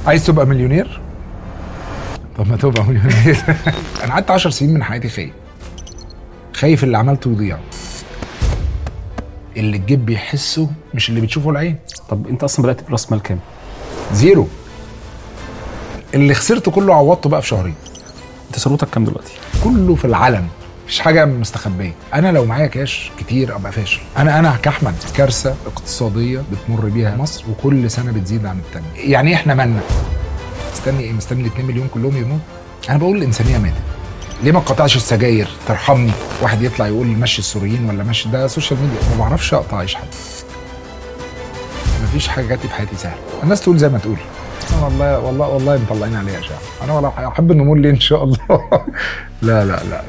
عايز تبقى مليونير؟ طب ما تبقى مليونير انا قعدت 10 سنين من حياتي خايف خايف اللي عملته يضيع اللي الجيب بيحسه مش اللي بتشوفه العين طب انت اصلا بدات براس مال كام؟ زيرو اللي خسرته كله عوضته بقى في شهرين انت ثروتك كام دلوقتي؟ كله في العلن مفيش حاجه مستخبيه انا لو معايا كاش كتير ابقى فاشل انا انا كاحمد كارثه اقتصاديه بتمر بيها مصر وكل سنه بتزيد عن التانيه يعني احنا مالنا مستني ايه مستني ال 2 مليون كلهم يموت انا بقول الانسانيه ماتت ليه ما قطعش السجاير ترحمني واحد يطلع يقول مشي السوريين ولا مشي ده سوشيال ميديا ما بعرفش اقطع ايش حد مفيش حاجه جات لي في حياتي سهله الناس تقول زي ما تقول أنا والله والله والله مطلعين عليها اشاعه انا ولا احب النمور ليه ان شاء الله لا لا لا لا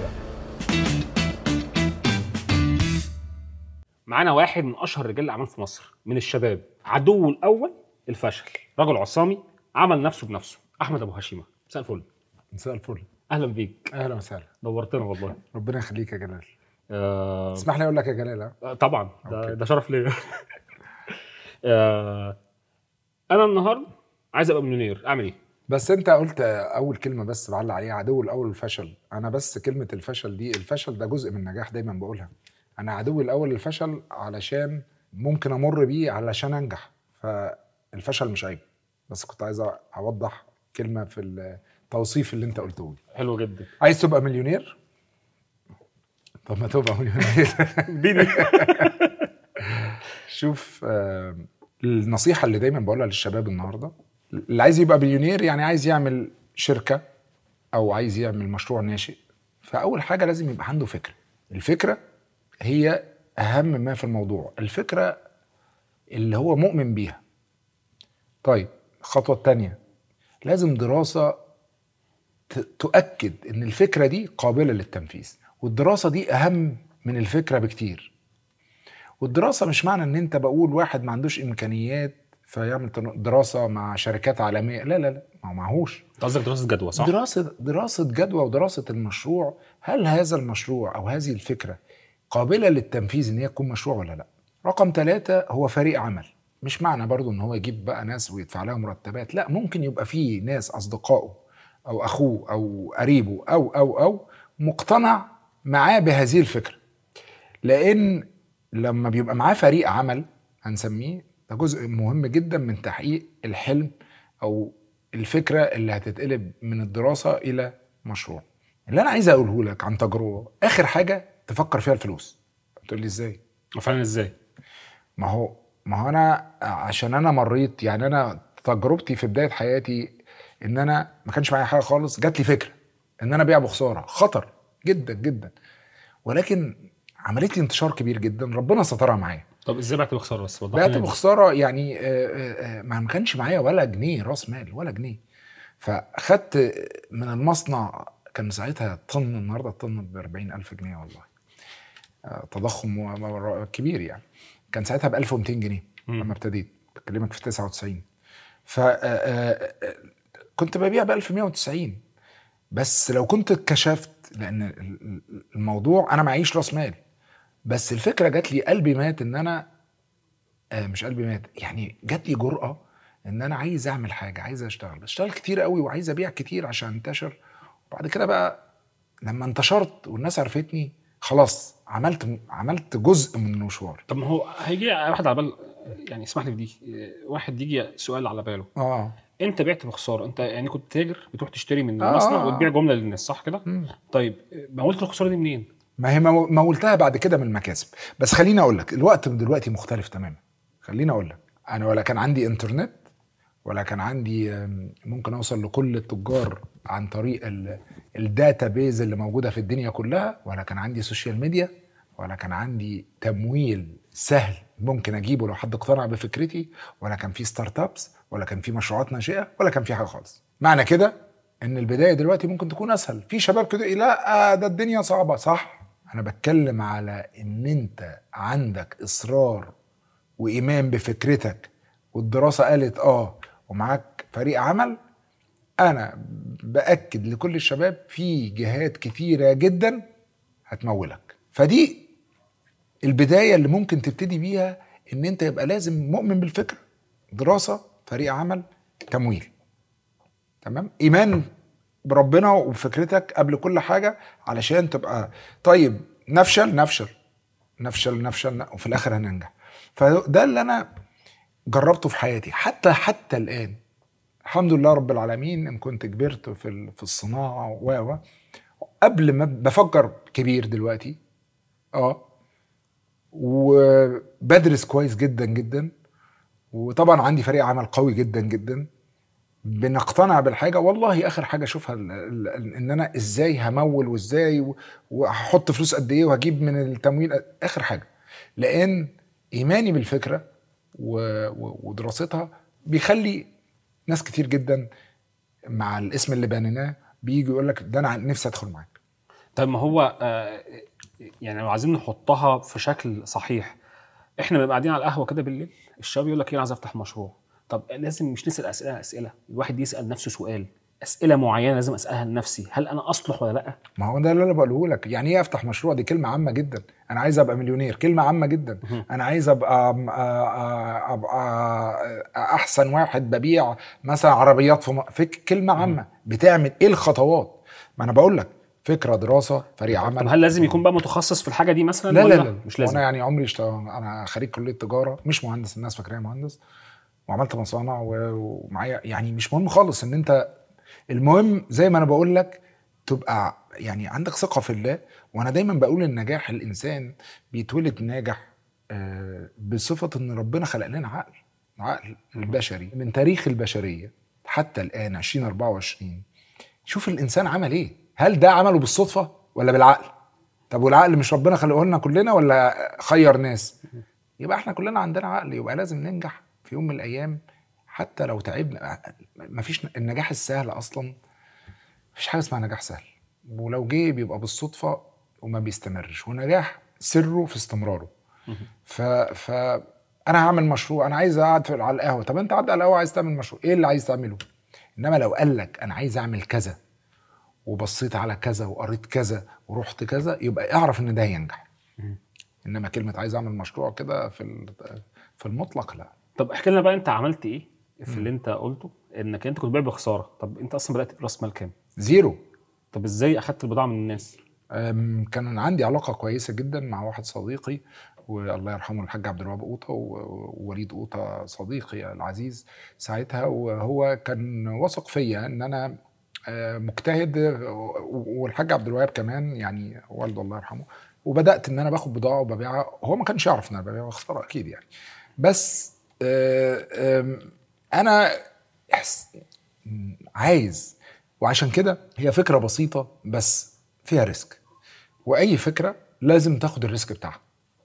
معانا واحد من اشهر رجال الاعمال في مصر من الشباب عدوه الاول الفشل رجل عصامي عمل نفسه بنفسه احمد ابو هشيمه مساء الفل مساء الفل اهلا بيك اهلا وسهلا نورتنا والله ربنا يخليك يا جلال آه اسمح لي اقول لك يا جلال ها؟ آه، طبعا ده, أوكي. ده شرف ليا آه انا النهارده عايز ابقى مليونير اعمل ايه؟ بس انت قلت اول كلمه بس بعلق عليها عدو الاول الفشل انا بس كلمه الفشل دي الفشل ده جزء من النجاح دايما بقولها انا عدوي الاول الفشل علشان ممكن امر بيه علشان انجح فالفشل مش عيب بس كنت عايز اوضح كلمه في التوصيف اللي انت قلته لي حلو جدا عايز تبقى مليونير طب ما تبقى مليونير اديني شوف آه، النصيحة اللي دايما بقولها للشباب النهاردة اللي عايز يبقى بليونير يعني عايز يعمل شركة أو عايز يعمل مشروع ناشئ فأول حاجة لازم يبقى عنده فكرة الفكرة هي أهم ما في الموضوع الفكرة اللي هو مؤمن بيها طيب الخطوة التانية لازم دراسة ت- تؤكد ان الفكرة دي قابلة للتنفيذ والدراسة دي أهم من الفكرة بكتير والدراسه مش معنى ان انت بقول واحد ما عندوش امكانيات فيعمل تن- دراسه مع شركات عالميه لا لا لا ما هو معهوش انت قصدك دراسه جدوى صح؟ دراسه دراسه جدوى ودراسه المشروع هل هذا المشروع او هذه الفكره قابله للتنفيذ ان هي تكون مشروع ولا لا رقم ثلاثة هو فريق عمل مش معنى برضو ان هو يجيب بقى ناس ويدفع لها مرتبات لا ممكن يبقى فيه ناس اصدقائه او اخوه او قريبه او او او مقتنع معاه بهذه الفكره لان لما بيبقى معاه فريق عمل هنسميه ده جزء مهم جدا من تحقيق الحلم او الفكره اللي هتتقلب من الدراسه الى مشروع اللي انا عايز اقوله لك عن تجربه اخر حاجه تفكر فيها الفلوس تقول لي ازاي فعلا ازاي؟ ما هو ما هو انا عشان انا مريت يعني انا تجربتي في بدايه حياتي ان انا ما كانش معايا حاجه خالص جات لي فكره ان انا ابيع بخساره خطر جدا جدا ولكن عملت لي انتشار كبير جدا ربنا سترها معايا طب ازاي بعت بخساره بس وضح بعت لنا. بخساره يعني آه، آه، آه، ما ما كانش معايا ولا جنيه راس مال ولا جنيه فاخدت من المصنع كان ساعتها طن النهارده الطن ب 40000 جنيه والله آه، تضخم و- كبير يعني كان ساعتها ب 1200 جنيه مم. لما ابتديت بكلمك في 99 ف آه، آه، آه، كنت ببيع ب 1190 بس لو كنت اتكشفت لان ال- ال- الموضوع انا معيش راس مال بس الفكره جات لي قلبي مات ان انا آه مش قلبي مات يعني جات لي جرأة ان انا عايز اعمل حاجه عايز اشتغل بشتغل كتير قوي وعايز ابيع كتير عشان انتشر وبعد كده بقى لما انتشرت والناس عرفتني خلاص عملت عملت جزء من المشوار طب ما هو هيجي واحد على بال يعني اسمح لي في دي واحد يجي سؤال على باله اه انت بعت بخساره انت يعني كنت تاجر بتروح تشتري من آه. المصنع وتبيع جمله للناس صح كده؟ مم. طيب مولت الخساره دي منين؟ ما هي مو- مولتها بعد كده من المكاسب بس خليني اقول لك الوقت دلوقتي مختلف تماما خليني اقول لك انا ولا كان عندي انترنت ولا كان عندي آم، ممكن اوصل لكل التجار عن طريق ال- الداتا بيز اللي موجوده في الدنيا كلها ولا كان عندي سوشيال ميديا ولا كان عندي تمويل سهل ممكن اجيبه لو حد اقتنع بفكرتي ولا كان في ستارت ابس ولا كان في مشروعات ناشئه ولا كان في حاجه خالص معنى كده ان البدايه دلوقتي ممكن تكون اسهل في شباب كده يقول لا آه، ده الدنيا صعبه صح انا بتكلم على ان انت عندك اصرار وايمان بفكرتك والدراسه قالت اه ومعاك فريق عمل انا باكد لكل الشباب في جهات كتيره جدا هتمولك فدي البدايه اللي ممكن تبتدي بيها ان انت يبقى لازم مؤمن بالفكره دراسه فريق عمل تمويل تمام ايمان بربنا وبفكرتك قبل كل حاجه علشان تبقى طيب نفشل نفشل نفشل نفشل وفي الاخر هننجح فده اللي انا جربته في حياتي حتى حتى الان الحمد لله رب العالمين ان كنت كبرت في ال- في الصناعه و و قبل ما بفكر كبير دلوقتي اه وبدرس كويس جدا جدا وطبعا عندي فريق عمل قوي جدا جدا بنقتنع بالحاجه والله اخر حاجه اشوفها ال- ال- ال- ان انا ازاي همول وازاي و- وهحط فلوس قد ايه وهجيب من التمويل اخر حاجه لان ايماني بالفكره و- و- ودراستها بيخلي ناس كتير جدا مع الاسم اللي بنيناه بيجي يقول لك ده انا نفسي ادخل معاك طيب ما هو آه، يعني لو عايزين نحطها في شكل صحيح احنا بنبقى قاعدين على القهوه كده بالليل الشباب يقول لك ايه أنا عايز افتح مشروع طب لازم مش نسال اسئله اسئله الواحد يسال نفسه سؤال اسئله معينه لازم اسالها لنفسي هل انا اصلح ولا لا ما هو ده اللي انا بقوله لك يعني ايه افتح مشروع دي كلمه عامه جدا انا عايز ابقى مليونير كلمه عامه جدا مهم. انا عايز ابقى ابقى, أبقى احسن واحد ببيع مثلا عربيات في م- فك كلمه عامه بتعمل ايه الخطوات ما انا بقول لك فكره دراسه فريق عمل طب هل لازم يكون بقى متخصص في الحاجه دي مثلا لا لا ولا لا مش لازم انا يعني عمري اشتغل انا خريج كليه تجاره مش مهندس الناس فاكراني مهندس وعملت مصانع و- ومعايا يعني مش مهم خالص ان انت المهم زي ما انا بقول لك تبقى يعني عندك ثقه في الله وانا دايما بقول ان نجاح الانسان بيتولد ناجح آه، بصفه ان ربنا خلق لنا عقل عقل البشري من تاريخ البشريه حتى الان 2024 شوف الانسان عمل ايه هل ده عمله بالصدفه ولا بالعقل طب والعقل مش ربنا خلقه لنا كلنا ولا خير ناس يبقى احنا كلنا عندنا عقل يبقى لازم ننجح في يوم من الايام حتى لو تعبنا مفيش النجاح السهل اصلا مفيش حاجه اسمها نجاح سهل ولو جه بيبقى بالصدفه وما بيستمرش ونجاح سره في استمراره ف ف انا هعمل مشروع انا عايز اقعد في- على القهوه طب انت قاعد على القهوه عايز تعمل مشروع ايه اللي عايز تعمله انما لو قال لك انا عايز اعمل كذا وبصيت على كذا وقريت كذا ورحت كذا يبقى اعرف ان ده هينجح انما كلمه عايز اعمل مشروع كده في ال- في المطلق لا طب احكي لنا بقى انت عملت ايه في اللي انت قلته انك انت كنت بتبيع بخساره طب انت اصلا بدات براس مال كام زيرو طب ازاي اخدت البضاعه من الناس أم، كان عندي علاقه كويسه جدا مع واحد صديقي والله يرحمه الحاج عبد الوهاب قوطه و- ووليد قوطه صديقي العزيز ساعتها وهو كان واثق فيا ان انا آه، مجتهد و- والحاج عبد الوهاب كمان يعني والده الله يرحمه وبدات ان انا باخد بضاعه وببيعها هو ما كانش يعرف ان انا ببيعها خساره اكيد يعني بس آه، آم، انا إحس- م، عايز وعشان كده هي فكره بسيطه بس فيها ريسك واي فكره لازم تاخد الريسك بتاعها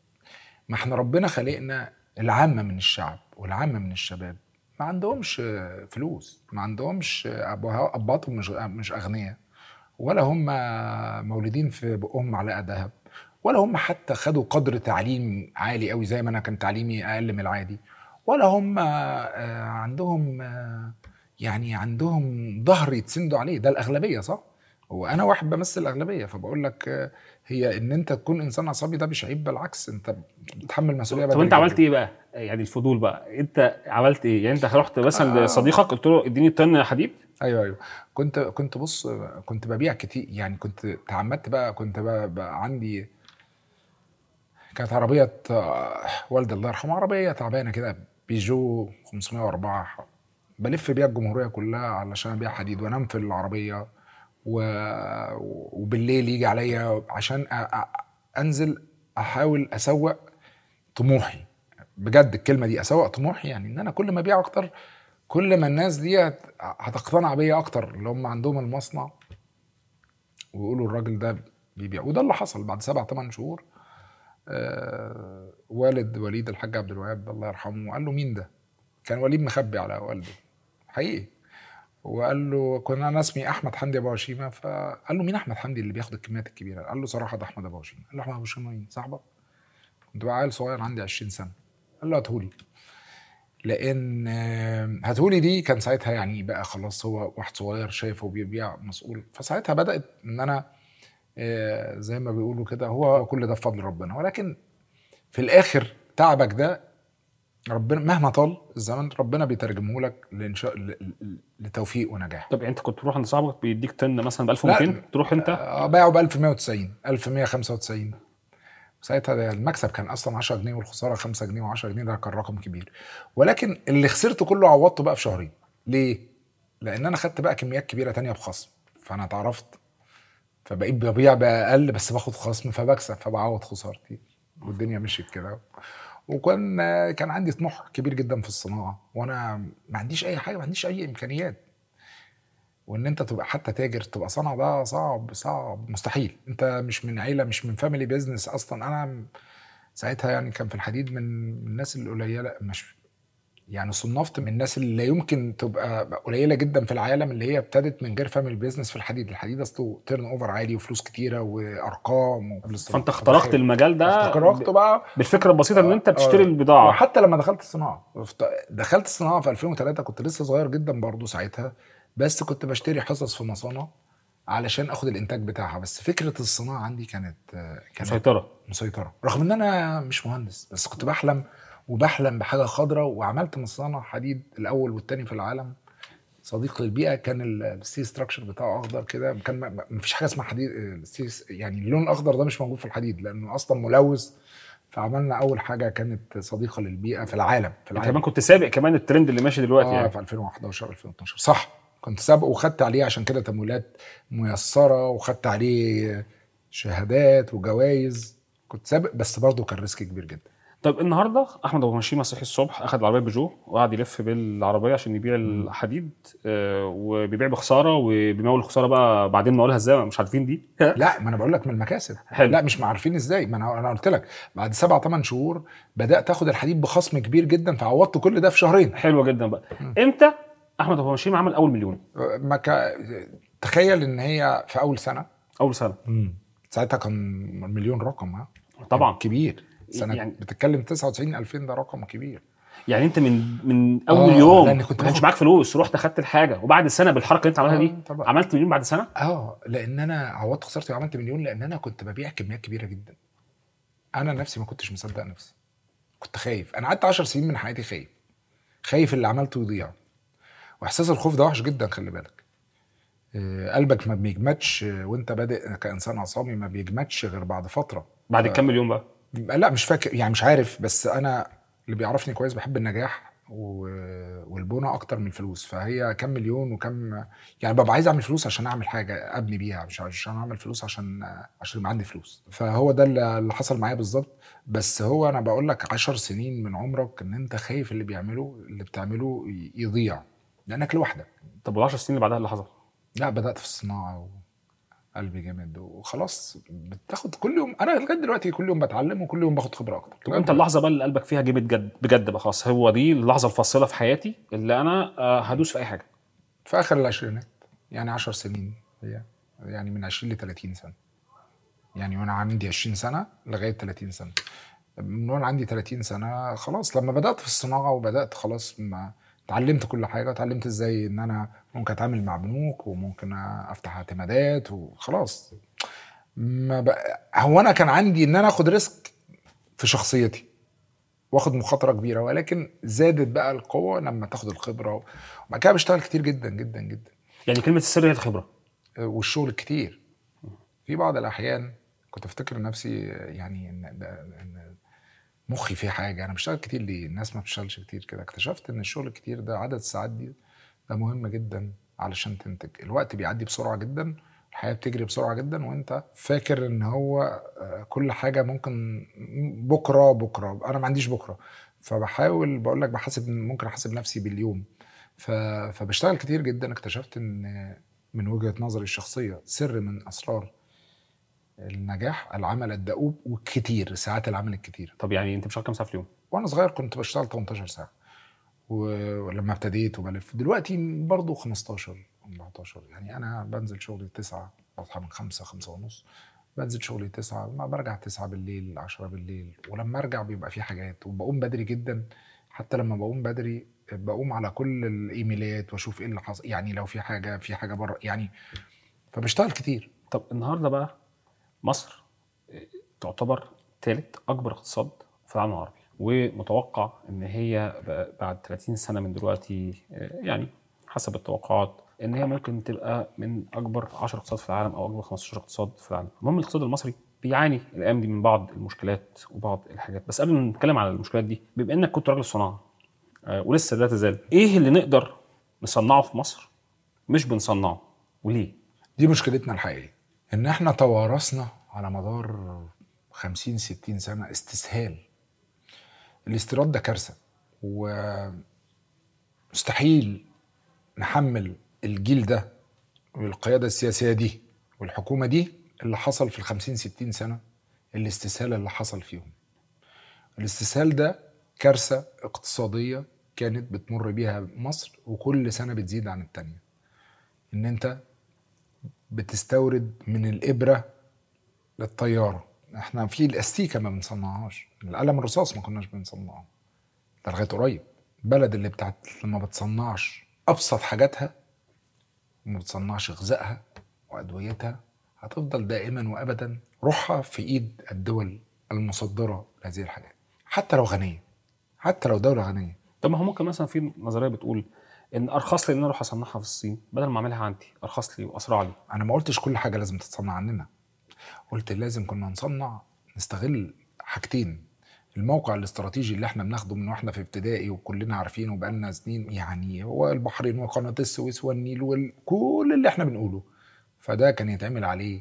ما احنا ربنا خلقنا العامه من الشعب والعامه من الشباب ما عندهمش آه، فلوس ما عندهمش آه، أبوها- اباتهم مش مش اغنياء ولا هم مولودين في بقهم على ذهب ولا هم حتى خدوا قدر تعليم عالي قوي زي ما انا كان تعليمي اقل من العادي ولا هم آه، عندهم آه، يعني عندهم ظهر يتسندوا عليه ده الاغلبيه صح وانا واحد بمثل الاغلبيه فبقول لك آه، هي ان انت تكون انسان عصبي ده مش عيب بالعكس انت بتتحمل مسؤوليه طب بدل انت الجد. عملت ايه بقى يعني الفضول بقى انت عملت ايه يعني انت رحت مثلا آه. لصديقك قلت له اديني طن حديد ايوه ايوه كنت كنت بص كنت ببيع كتير يعني كنت تعمدت بقى كنت بقى, بقى عندي كانت عربية آه، والدي الله يرحمه عربية تعبانة كده بيجو 504 بلف بيها الجمهورية كلها علشان ابيع حديد وانام في العربية و... وبالليل يجي عليا عشان أ... أ... انزل احاول اسوق طموحي بجد الكلمة دي اسوق طموحي يعني ان انا كل ما ابيع اكتر كل ما الناس دي هت- هتقتنع بيا اكتر اللي هم عندهم المصنع ويقولوا الراجل ده بيبيع وده اللي حصل بعد سبع ثمان شهور آه والد وليد الحاج عبد الوهاب الله يرحمه قال له مين ده؟ كان وليد مخبي على والده حقيقي وقال له كنا انا اسمي احمد حمدي ابو هشيمه فقال له مين احمد حمدي اللي بياخد الكميات الكبيره؟ قال له صراحه ده احمد ابو هشيمه قال له احمد ابو هشيمه مين؟ صاحبك؟ كنت بقى عيل صغير عندي 20 سنه قال له هاتهولي لان آه، هاتهولي دي كان ساعتها يعني بقى خلاص هو واحد صغير شايفه بيبيع مسؤول فساعتها بدات ان انا آه، زي ما بيقولوا كده هو كل ده بفضل ربنا ولكن في الاخر تعبك ده ربنا مهما طال الزمن ربنا بيترجمه لك لإنشاء ل- ل- لتوفيق ونجاح طب يعني انت كنت تروح عند صاحبك بيديك تن مثلا ب 1200 تروح انت آه، باعوا ب 1190 1195 ساعتها ده المكسب كان اصلا 10 جنيه والخساره 5 جنيه و10 جنيه ده كان رقم كبير ولكن اللي خسرته كله عوضته بقى في شهرين ليه؟ لان انا خدت بقى كميات كبيره تانية بخصم فانا اتعرفت فبقيت ببيع باقل بس باخد خصم فبكسب فبعوض خسارتي والدنيا مشيت كده وكان كان عندي طموح كبير جدا في الصناعه وانا ما عنديش اي حاجه ما عنديش اي امكانيات وان انت تبقى حتى تاجر تبقى صنع ده صعب صعب مستحيل انت مش من عيله مش من فاميلي بيزنس اصلا انا م- ساعتها يعني كان في الحديد من من الناس القليله مش يعني صنفت من الناس اللي لا يمكن تبقى قليله جدا في العالم اللي هي ابتدت من غير فاميلي بيزنس في الحديد الحديد اصله تيرن اوفر عالي وفلوس كتيره وارقام فانت اخترقت المجال ده اخترقت بقى بالفكره البسيطه ان انت آه، بتشتري البضاعه وحتى لما دخلت الصناعه افت- دخلت الصناعه في 2003 كنت لسه صغير جدا برضه ساعتها بس كنت بشتري حصص في مصانع علشان اخد الانتاج بتاعها بس فكره الصناعه عندي كانت كانت مسيطره مسيطره رغم ان انا مش مهندس بس كنت بحلم وبحلم بحاجه خضراء وعملت مصنع حديد الاول والتاني في العالم صديق للبيئه كان الستيل ستراكشر بتاعه اخضر كده كان ما- ما فيش حاجه اسمها حديد الستيل يعني اللون الاخضر ده مش موجود في الحديد لانه اصلا ملوث فعملنا اول حاجه كانت صديقه للبيئه في العالم في انت العالم كمان كنت سابق كمان الترند اللي ماشي دلوقتي اه يعني في 2011 2012 صح كنت سابق وخدت عليه عشان كده تمويلات ميسره وخدت عليه شهادات وجوائز كنت سابق بس برضه كان ريسك كبير جدا طيب النهارده احمد ابو مشيمه صحي الصبح اخذ العربيه بيجو وقعد يلف بالعربيه عشان يبيع الحديد آه وبيبيع بخساره وبيمول الخساره بقى بعدين نقولها ازاي مش عارفين دي لا ما انا بقول لك من المكاسب حلو. لا مش عارفين ازاي ما انا انا قلت لك بعد سبع ثمان شهور بدات اخد الحديد بخصم كبير جدا فعوضت كل ده في شهرين حلوه جدا بقى امتى احمد ابو مشيمه عمل اول مليون ما كا... تخيل ان هي في اول سنه اول سنه ساعتها كان مليون رقم ها طبعا كبير سنه يعني- يعني بتتكلم 99 2000 ده رقم كبير يعني انت من من اول آه، يوم لأن كنت ما كانش باخد- معاك فلوس رحت اخدت الحاجه وبعد سنه بالحركه اللي انت عملتها آه، دي طبعا. عملت مليون بعد سنه اه لان انا عوضت خسارتي وعملت مليون لان انا كنت ببيع كميات كبيره جدا انا نفسي ما كنتش مصدق نفسي كنت خايف انا قعدت 10 سنين من حياتي خايف خايف اللي عملته يضيع واحساس الخوف ده وحش جدا خلي بالك آه، قلبك ما بيجمدش آه، وانت بادئ كانسان عصامي ما بيجمدش غير بعد فتره بعد كام مليون بقى لا مش فاكر يعني مش عارف بس انا اللي بيعرفني كويس بحب النجاح و- والبنى اكتر من الفلوس فهي كام مليون وكم يعني ببقى عايز اعمل فلوس عشان اعمل حاجه ابني بيها مش عشان اعمل فلوس عشان عشان يبقى عندي فلوس فهو ده اللي اللي حصل معايا بالظبط بس هو انا بقول لك 10 سنين من عمرك ان انت خايف اللي بيعمله اللي بتعمله ي- يضيع لانك لوحدك طب وال10 سنين اللي بعدها اللي حصل لا بدات في الصناعه وقلبي جامد وخلاص بتاخد كل يوم انا لغايه دلوقتي كل يوم بتعلم وكل يوم باخد خبره اكتر طب امتى اللحظه بقى اللي قلبك فيها جامد جد بجد بقى خلاص هو دي اللحظه الفاصله في حياتي اللي انا آه، هدوس في اي حاجه في اخر العشرينات يعني 10 سنين هي يعني من 20 ل 30 سنه يعني وانا عندي 20 سنه لغايه 30 سنه من وانا عندي 30 سنه خلاص لما بدات في الصناعه وبدات خلاص ما اتعلمت كل حاجه اتعلمت ازاي ان انا ممكن اتعامل مع بنوك وممكن افتح اعتمادات وخلاص ما بقى هو انا كان عندي ان انا اخد ريسك في شخصيتي واخد مخاطره كبيره ولكن زادت بقى القوه لما تاخد الخبره وبعد كده بشتغل كتير جدا جدا جدا يعني كلمه السر هي الخبره والشغل كتير في بعض الاحيان كنت افتكر نفسي يعني ان ده ان مخي فيه حاجه انا بشتغل كتير ليه الناس ما بتشتغلش كتير كده اكتشفت ان الشغل الكتير ده عدد الساعات دي ده مهم جدا علشان تنتج الوقت بيعدي بسرعه جدا الحياه بتجري بسرعه جدا وانت فاكر ان هو آه، كل حاجه ممكن بكره بكره انا ما عنديش بكره فبحاول بقول لك بحاسب ممكن احاسب نفسي باليوم ف... فبشتغل كتير جدا اكتشفت ان من وجهه نظري الشخصيه سر من اسرار النجاح العمل الدؤوب والكتير ساعات العمل الكتير طب يعني انت بتشتغل كام ساعه في اليوم وانا صغير كنت بشتغل 18 ساعه و- ولما ابتديت وبلف دلوقتي برضو 15 14 يعني انا بنزل شغلي 9 بصحى من 5 5 ونص بنزل شغلي 9 ما برجع 9 بالليل 10 بالليل ولما ارجع بيبقى في حاجات وبقوم بدري جدا حتى لما بقوم بدري بقوم على كل الايميلات واشوف ايه اللي حصل يعني لو في حاجه في حاجه بره يعني فبشتغل كتير طب النهارده بقى مصر آه، تعتبر ثالث اكبر اقتصاد في العالم العربي ومتوقع ان هي ب- بعد 30 سنه من دلوقتي آه، يعني حسب التوقعات ان هي ممكن تبقى من اكبر 10 اقتصاد في العالم او اكبر 15 اقتصاد في العالم. المهم الاقتصاد المصري بيعاني الايام دي من بعض المشكلات وبعض الحاجات بس قبل ما نتكلم على المشكلات دي بما انك كنت راجل صناعه آه، ولسه لا تزال ايه اللي نقدر نصنعه في مصر مش بنصنعه وليه؟ دي مشكلتنا الحقيقيه ان احنا توارثنا على مدار 50 60 سنه استسهال الاستيراد ده كارثه ومستحيل نحمل الجيل ده والقياده السياسيه دي والحكومه دي اللي حصل في ال 50 60 سنه الاستسهال اللي حصل فيهم الاستسهال ده كارثه اقتصاديه كانت بتمر بيها مصر وكل سنه بتزيد عن التانيه ان انت بتستورد من الابره للطياره احنا في الاستيكه ما بنصنعهاش القلم الرصاص ما كناش بنصنعه ده لغايه قريب البلد اللي بتاعت ما بتصنعش ابسط حاجاتها وما بتصنعش غذائها وادويتها هتفضل دائما وابدا روحها في ايد الدول المصدره لهذه الحاجات حتى لو غنيه حتى لو دوله غنيه طب ما هو ممكن مثلا في نظريه بتقول ان ارخص لي ان انا اروح اصنعها في الصين بدل ما اعملها عندي ارخص لي واسرع لي انا ما قلتش كل حاجه لازم تتصنع عندنا قلت لازم كنا نصنع نستغل حاجتين الموقع الاستراتيجي اللي احنا بناخده من واحنا في ابتدائي وكلنا عارفينه بقالنا سنين يعني هو البحرين وقناه السويس والنيل وكل اللي احنا بنقوله فده كان يتعمل عليه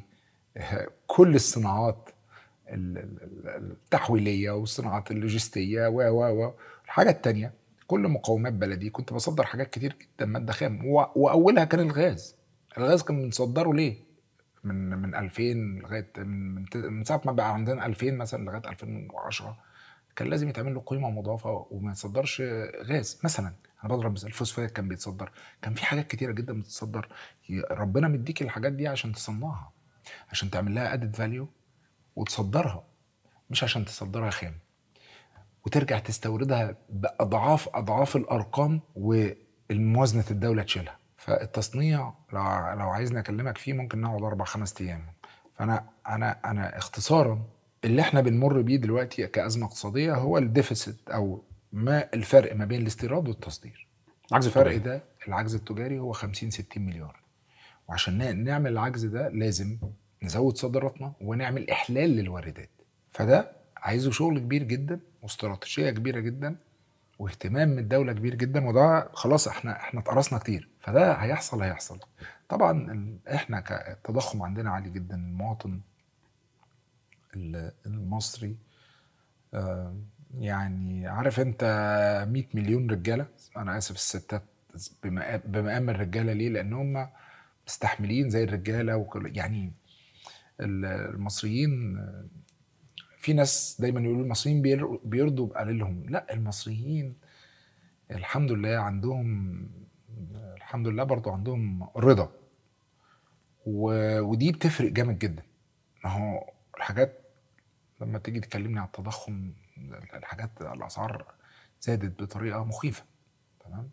كل الصناعات ال- ال- ال- التحويليه والصناعات اللوجستيه و و و الحاجه التانيه كل مقومات بلدي كنت بصدر حاجات كتير جدا ماده خام و- واولها كان الغاز الغاز كان بنصدره ليه من من 2000 لغايه من من, من ساعه ما بقى عندنا 2000 مثلا لغايه 2010 كان لازم يتعمل له قيمه مضافه وما يتصدرش غاز مثلا انا بضرب مثال الفوسفات كان بيتصدر كان في حاجات كتيره جدا بتتصدر ربنا مديك الحاجات دي عشان تصنعها عشان تعمل لها ادد فاليو وتصدرها مش عشان تصدرها خام وترجع تستوردها باضعاف اضعاف الارقام والموازنه الدوله تشيلها فالتصنيع لو لو عايزني اكلمك فيه ممكن نقعد اربع خمس ايام فانا انا انا اختصارا اللي احنا بنمر بيه دلوقتي كازمه اقتصاديه هو الديفيسيت او ما الفرق ما بين الاستيراد والتصدير عجز الفرق التجاري. ده العجز التجاري هو 50 60 مليار وعشان ن- نعمل العجز ده لازم نزود صادراتنا ونعمل احلال للواردات فده عايزه شغل كبير جدا واستراتيجيه كبيره جدا واهتمام من الدوله كبير جدا وده خلاص احنا احنا اتقرصنا كتير فده هيحصل هيحصل طبعا ال- احنا كالتضخم عندنا عالي جدا المواطن ال- المصري آه، يعني عارف انت 100 مليون رجاله انا اسف الستات بمقام بمقام الرجاله ليه لان هم مستحملين زي الرجاله وكل يعني ال- المصريين آه، في ناس دايما يقولوا المصريين بير- بيرضوا بقليلهم لا المصريين الحمد لله عندهم الحمد لله برضو عندهم رضا و... ودي بتفرق جامد جدا ما هو الحاجات لما تيجي تكلمني على التضخم الحاجات الاسعار زادت بطريقه مخيفه تمام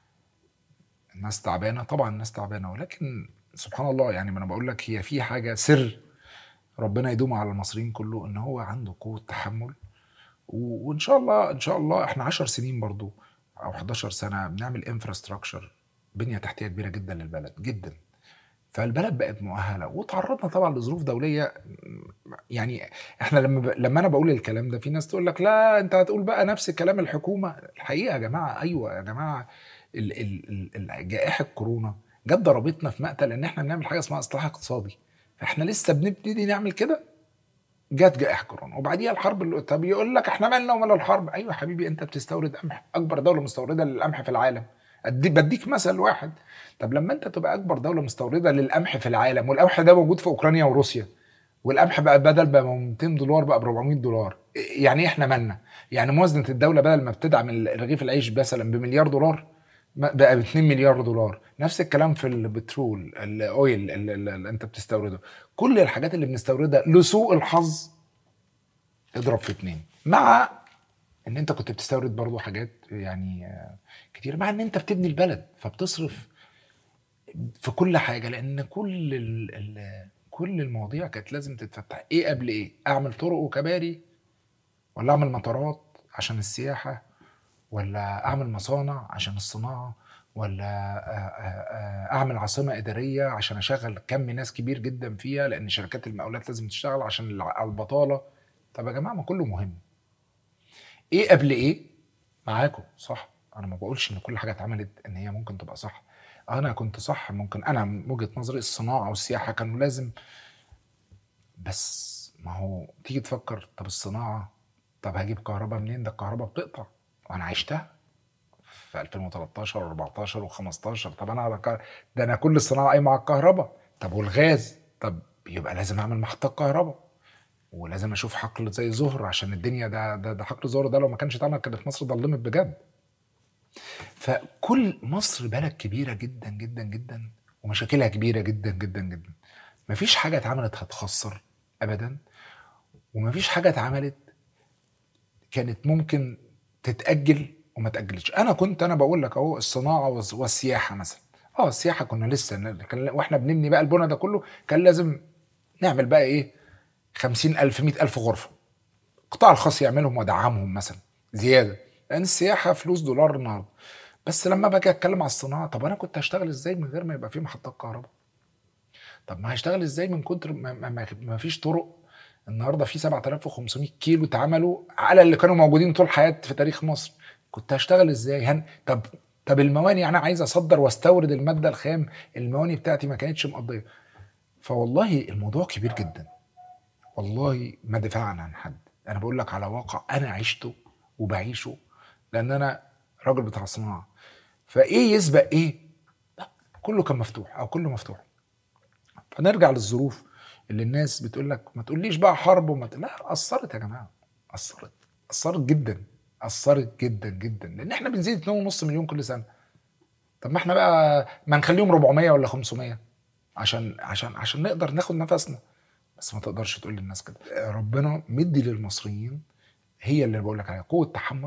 الناس تعبانه طبعا الناس تعبانه ولكن سبحان الله يعني ما انا بقول لك هي في حاجه سر ربنا يدوم على المصريين كله ان هو عنده قوه تحمل و- وان شاء الله ان شاء الله احنا 10 سنين برضو او 11 سنه بنعمل انفراستراكشر بنيه تحتيه كبيره جدا للبلد جدا فالبلد بقت مؤهله وتعرضنا طبعا لظروف دوليه يعني احنا لما ب... لما انا بقول الكلام ده في ناس تقول لك لا انت هتقول بقى نفس كلام الحكومه الحقيقه يا جماعه ايوه يا جماعه ال... ال... ال... ال- جائحه كورونا جت ضربتنا في مقتل ان احنا بنعمل حاجه اسمها اصلاح اقتصادي فاحنا لسه بنبتدي نعمل كده جت جائحه كورونا وبعديها الحرب اللي طب يقول لك احنا مالنا ومال الحرب ايوه يا حبيبي انت بتستورد قمح اكبر دوله مستورده للقمح في العالم أدي بديك مثل واحد طب لما انت تبقى اكبر دوله مستورده للقمح في العالم والقمح ده موجود في اوكرانيا وروسيا والقمح بقى بدل بقى 200 دولار بقى ب 400 دولار يعني إيه احنا مالنا يعني موازنه الدوله بدل ما بتدعم رغيف العيش مثلا بمليار دولار ما- بقى ب 2 مليار دولار نفس الكلام في البترول الاويل اللي, اللي انت بتستورده كل الحاجات اللي بنستوردها لسوء الحظ اضرب في اتنين مع ان انت كنت بتستورد برضو حاجات يعني آه، كتير مع ان انت بتبني البلد فبتصرف في كل حاجه لان كل ال ال كل المواضيع كانت لازم تتفتح ايه قبل ايه اعمل طرق وكباري ولا اعمل مطارات عشان السياحه ولا اعمل مصانع عشان الصناعه ولا آه، آه، آه، اعمل عاصمه اداريه عشان اشغل كم ناس كبير جدا فيها لان شركات المقاولات لازم تشتغل عشان الع- البطاله طب يا جماعه ما كله مهم ايه قبل ايه معاكم صح انا ما بقولش ان كل حاجه اتعملت ان هي ممكن تبقى صح انا كنت صح ممكن انا من وجهه نظري الصناعه والسياحه كانوا لازم بس ما هو تيجي تفكر طب الصناعه طب هجيب كهرباء منين ده الكهرباء بتقطع وانا عشتها في 2013 و14 و15 طب انا على كه- ده انا كل الصناعه قايمه على الكهرباء طب والغاز طب يبقى لازم اعمل محطات كهرباء ولازم اشوف حقل زي زهر عشان الدنيا ده ده, ده حقل زهر ده لو ما كانش اتعمل كانت مصر ضلمت بجد فكل مصر بلد كبيره جدا جدا جدا ومشاكلها كبيره جدا جدا جدا مفيش حاجه اتعملت هتخسر ابدا ومفيش حاجه اتعملت كانت ممكن تتاجل وما تاجلش انا كنت انا بقول لك اهو الصناعه والس- والسياحه مثلا اه السياحه كنا لسه ن- كان واحنا بنبني بقى البنى ده كله كان لازم نعمل بقى ايه خمسين ألف مئة ألف غرفة القطاع الخاص يعملهم وادعمهم مثلا زيادة لأن السياحة فلوس دولار النهاردة بس لما باجي اتكلم على الصناعة طب أنا كنت هشتغل إزاي من غير ما يبقى في محطات كهرباء طب ما هشتغل إزاي من كتر ما, ما, ما, ما فيش طرق النهارده في 7500 كيلو اتعملوا على اللي كانوا موجودين طول حياتي في تاريخ مصر كنت هشتغل ازاي هن... طب طب المواني انا عايز اصدر واستورد الماده الخام المواني بتاعتي ما كانتش مقضيه فوالله الموضوع كبير جدا والله ما دفاعا عن حد انا بقول لك على واقع انا عشته وبعيشه لان انا راجل بتاع صناعه فايه يسبق ايه لا كله كان مفتوح او كله مفتوح فنرجع للظروف اللي الناس بتقول لك ما تقوليش بقى حرب وما ت... لا اثرت يا جماعه اثرت اثرت جدا اثرت جدا جدا لان احنا بنزيد 2.5 مليون كل سنه طب ما احنا بقى ما نخليهم 400 ولا 500 عشان عشان عشان نقدر ناخد نفسنا بس ما تقدرش تقول للناس كده ربنا مدي للمصريين هي اللي بقول لك عليها قوه تحمل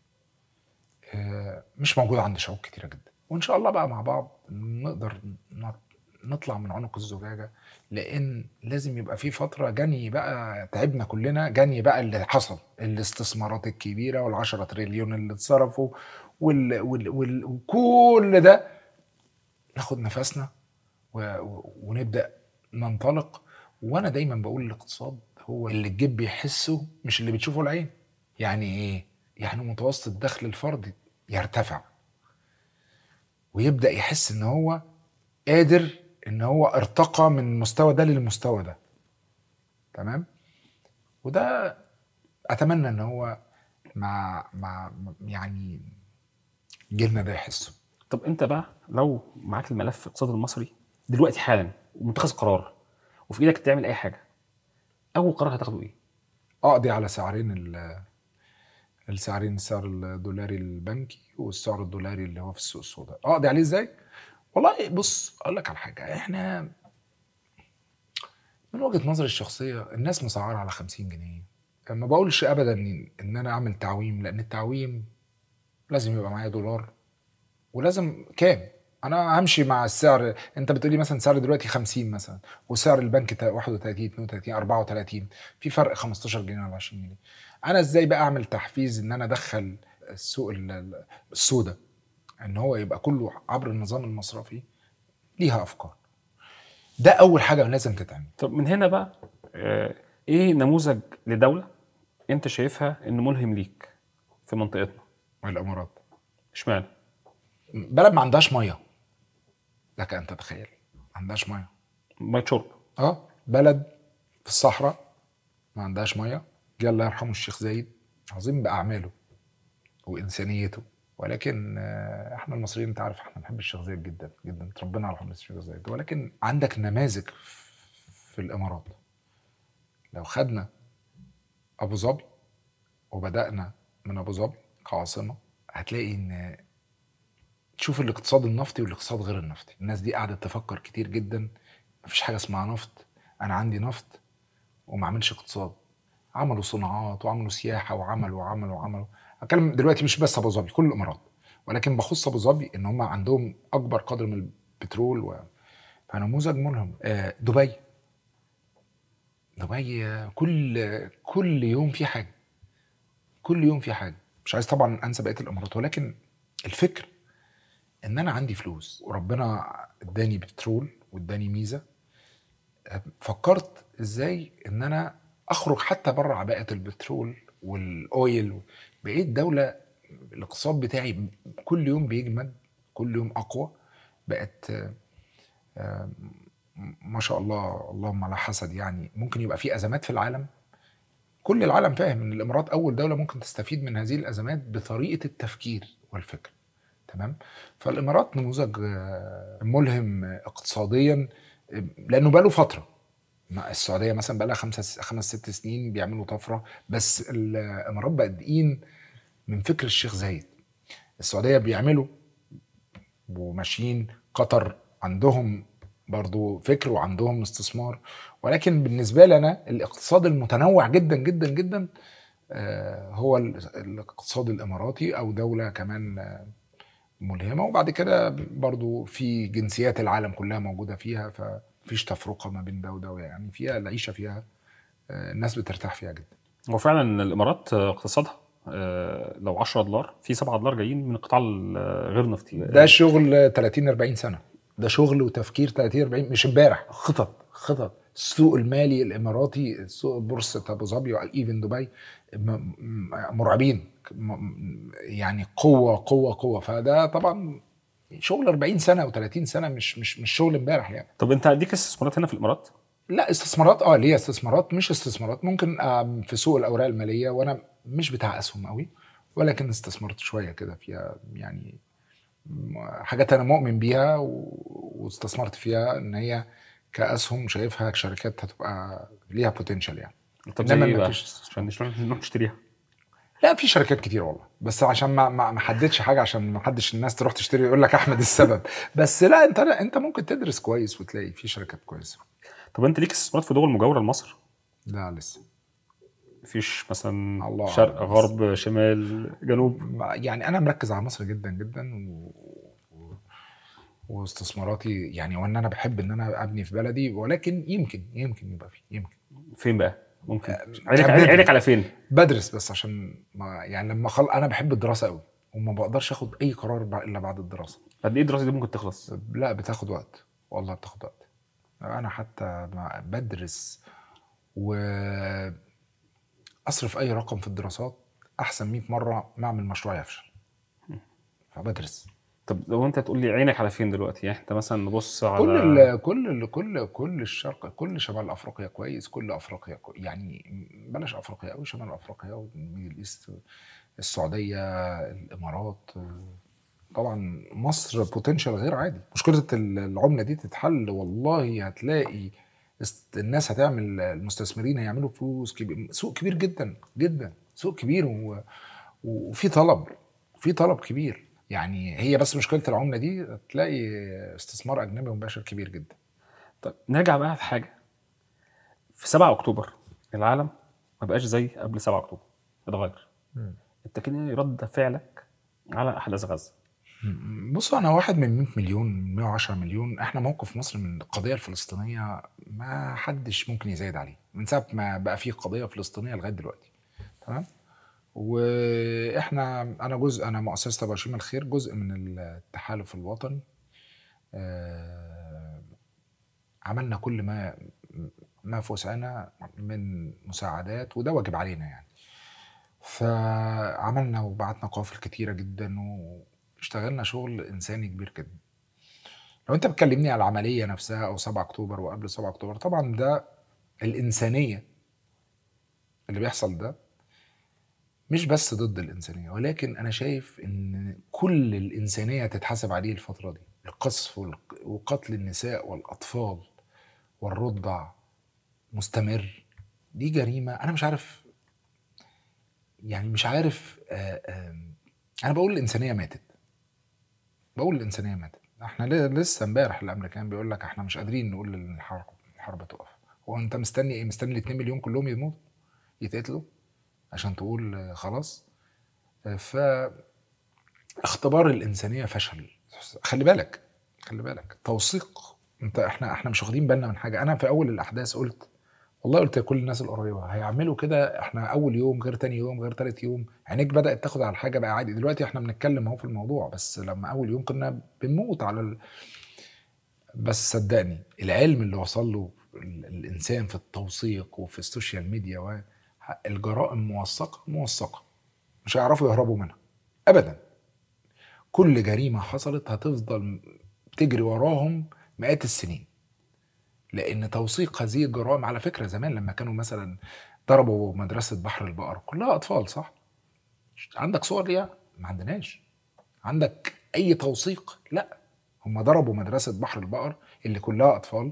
آه، مش موجوده عند شعوب كتيره جدا وان شاء الله بقى مع بعض نقدر نط- نطلع من عنق الزجاجه لان لازم يبقى في فتره جني بقى تعبنا كلنا جني بقى اللي حصل الاستثمارات الكبيره وال10 تريليون اللي اتصرفوا وال وال وال وكل ده ناخد نفسنا و- و- ونبدا ننطلق وانا دايما بقول الاقتصاد هو اللي الجيب بيحسه مش اللي بتشوفه العين يعني ايه يعني متوسط الدخل الفردي يرتفع ويبدا يحس ان هو قادر ان هو ارتقى من المستوى ده للمستوى ده تمام وده اتمنى ان هو مع مع يعني جيلنا ده يحسه طب انت بقى لو معاك الملف الاقتصادي المصري دلوقتي حالا ومتخذ قرار وفي ايدك تعمل اي حاجه اول قرار هتاخده ايه؟ اقضي على سعرين ال- السعرين السعر الدولاري البنكي والسعر الدولاري اللي هو في السوق السوداء اقضي عليه ازاي والله بص اقول لك على حاجه احنا من وجهه نظري الشخصيه الناس مسعره على 50 جنيه ما بقولش ابدا ان إن انا اعمل تعويم لان التعويم لازم يبقى معايا دولار ولازم كام انا همشي مع السعر انت بتقولي مثلا سعر دلوقتي 50 مثلا وسعر البنك تا- 31 32 34 في فرق 15 جنيه ولا 20 جنيه انا ازاي بقى اعمل تحفيز ان انا ادخل السوق ال- ال- السوداء ان هو يبقى كله عبر النظام المصرفي ليها افكار ده اول حاجه لازم تتعمل طب من هنا بقى آه، ايه نموذج لدوله انت شايفها انه ملهم ليك في منطقتنا الامارات اشمعنى؟ بلد ما عندهاش ميه لك ان تتخيل ما عندهاش ميه ميه شرب اه بلد في الصحراء ما عندهاش ميه جه الله يرحمه الشيخ زايد عظيم باعماله وانسانيته ولكن آه، احنا المصريين انت عارف احنا بنحب الشيخ زايد جدا جدا اتربينا على حب الشيخ زايد ولكن عندك نماذج في الامارات لو خدنا ابو ظبي وبدانا من ابو ظبي كعاصمه هتلاقي ان تشوف الاقتصاد النفطي والاقتصاد غير النفطي الناس دي قعدت تفكر كتير جدا مفيش حاجه اسمها نفط انا عندي نفط وما اعملش اقتصاد عملوا صناعات وعملوا سياحه وعملوا وعملوا وعملوا اتكلم دلوقتي مش بس ابو ظبي كل الامارات ولكن بخص ابو ظبي ان هم عندهم اكبر قدر من البترول و... فنموذج ملهم آه، دبي دبي آه، كل كل يوم في حاجه كل يوم في حاجه مش عايز طبعا انسى بقيه الامارات ولكن الفكر ان انا عندي فلوس وربنا اداني بترول واداني ميزه فكرت ازاي ان انا اخرج حتى بره عباءه البترول والاويل بقيت دوله الاقتصاد بتاعي كل يوم بيجمد كل يوم اقوى بقت آه، ما شاء الله اللهم لا حسد يعني ممكن يبقى في ازمات في العالم كل العالم فاهم ان الامارات اول دوله ممكن تستفيد من هذه الازمات بطريقه التفكير والفكر تمام فالامارات نموذج آه، ملهم اقتصاديا آه، لانه بقاله فتره ما السعوديه مثلا بقى لها خمسة خمس ست سنين بيعملوا طفره بس الامارات بادئين من فكر الشيخ زايد السعوديه بيعملوا وماشيين قطر عندهم برضو فكر وعندهم استثمار ولكن بالنسبه لنا الاقتصاد المتنوع جدا جدا جدا آه، هو الاقتصاد الاماراتي او دوله كمان آه، ملهمه وبعد كده برضو في جنسيات العالم كلها موجوده فيها ففيش تفرقه ما بين ده وده يعني فيها العيشه فيها آه، الناس بترتاح فيها جدا هو فعلا الامارات اقتصادها لو 10 دولار في 7 دولار جايين من القطاع غير نفطي ده شغل 30 40 سنه ده شغل وتفكير 30 40 مش امبارح خطط خطط السوق المالي الاماراتي سوق بورصه ابو ظبي وايفن دبي مرعبين يعني قوه قوه قوه فده طبعا شغل 40 سنه و30 سنه مش مش مش شغل امبارح يعني طب انت ليك استثمارات هنا في الامارات؟ لا استثمارات اه ليا استثمارات مش استثمارات ممكن في سوق الاوراق الماليه وانا مش بتاع اسهم قوي ولكن استثمرت شويه كده فيها يعني حاجات انا مؤمن بيها واستثمرت فيها ان هي كاسهم شايفها شركات هتبقى ليها بوتنشال يعني طب زي ايه بقى؟ عشان نروح نشتريها لا في شركات كتير والله بس عشان ما ما حددش حاجه عشان ما حدش الناس تروح تشتري يقول لك احمد السبب بس لا انت لا انت ممكن تدرس كويس وتلاقي في شركات كويسه طب انت ليك استثمارات في دول مجاوره لمصر؟ لا لسه مفيش مثلا الله شرق غرب شمال جنوب يعني انا مركز على مصر جدا جدا و... واستثماراتي يعني وان انا بحب ان انا ابني في بلدي ولكن يمكن يمكن يبقى في يمكن فين بقى؟ ممكن آه، عينك عينك على فين؟ بدرس بس عشان ما يعني لما خل... انا بحب الدراسه قوي وما بقدرش اخد اي قرار الا بعد الدراسه قد ايه الدراسه دي ممكن تخلص؟ لا بتاخد وقت والله بتاخد وقت انا حتى بدرس و اصرف اي رقم في الدراسات احسن 100 مره ما اعمل مشروع يفشل فبدرس طب لو انت تقول لي عينك على فين دلوقتي يعني انت مثلا نبص على كل ال كل ال كل كل الشرق كل شمال افريقيا كويس كل افريقيا كويس يعني بلاش افريقيا قوي شمال افريقيا والميدل ايست السعوديه الامارات طبعا مصر بوتنشال غير عادي مشكله العمله دي تتحل والله هتلاقي الناس هتعمل المستثمرين هيعملوا فلوس كبير سوق كبير جدا جدا سوق كبير و... وفي طلب في طلب كبير يعني هي بس مشكله العمله دي تلاقي استثمار اجنبي مباشر كبير جدا طيب نرجع بقى في حاجه في 7 اكتوبر العالم ما بقاش زي قبل 7 اكتوبر اتغير انت كده رد فعلك على احداث غزه بص انا واحد من 100 مليون 110 مليون احنا موقف مصر من القضيه الفلسطينيه ما حدش ممكن يزايد عليه من ساعه ما بقى في قضيه فلسطينيه لغايه دلوقتي تمام واحنا انا جزء انا مؤسسه برشيم الخير جزء من التحالف الوطني آه، عملنا كل ما ما في وسعنا من مساعدات وده واجب علينا يعني فعملنا وبعتنا قوافل كتيره جدا واشتغلنا شغل انساني كبير جدا لو انت بتكلمني على العمليه نفسها او 7 اكتوبر وقبل 7 اكتوبر طبعا ده الانسانيه اللي بيحصل ده مش بس ضد الإنسانية ولكن أنا شايف إن كل الإنسانية تتحاسب عليه الفترة دي القصف وقتل النساء والأطفال والرضع مستمر دي جريمة أنا مش عارف يعني مش عارف آآ آآ أنا بقول الإنسانية ماتت بقول الإنسانية ماتت احنا لسه امبارح الامريكان بيقول لك احنا مش قادرين نقول الحرب الحرب تقف هو انت مستني ايه مستني ال 2 مليون كلهم يموتوا يتقتلوا عشان تقول خلاص ف اختبار الانسانيه فشل خلي بالك خلي بالك توثيق انت احنا احنا مش واخدين بالنا من حاجه انا في اول الاحداث قلت والله قلت لكل الناس القريبه هيعملوا كده احنا اول يوم غير تاني يوم غير تالت يوم عينيك بدات تاخد على الحاجه بقى عادي دلوقتي احنا بنتكلم اهو في الموضوع بس لما اول يوم كنا بنموت على ال... بس صدقني العلم اللي وصل له ال- الانسان في التوثيق وفي السوشيال ميديا و الجرائم موثقه موثقه مش هيعرفوا يهربوا منها ابدا كل جريمه حصلت هتفضل تجري وراهم مئات السنين لان توثيق هذه الجرائم على فكره زمان لما كانوا مثلا ضربوا مدرسه بحر البقر كلها اطفال صح عندك صور ليها ما عندناش عندك اي توثيق لا هم ضربوا مدرسه بحر البقر اللي كلها اطفال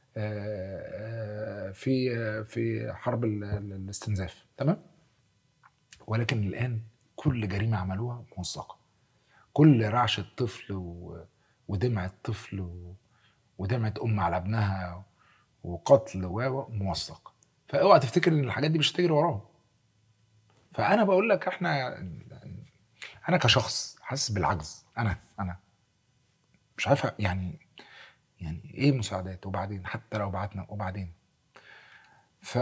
آه، آه، في آه، في حرب ال- ال- الاستنزاف تمام ولكن الان كل جريمه عملوها موثقه كل رعشه طفل و... ودمعه طفل و... ودمعه ام على ابنها وقتل و و- موثق فاوعى تفتكر ان الحاجات دي مش هتجري وراهم فانا بقول لك احنا انا كشخص حاسس بالعجز انا انا مش عارف يعني يعني ايه مساعدات وبعدين حتى لو بعتنا وبعدين ف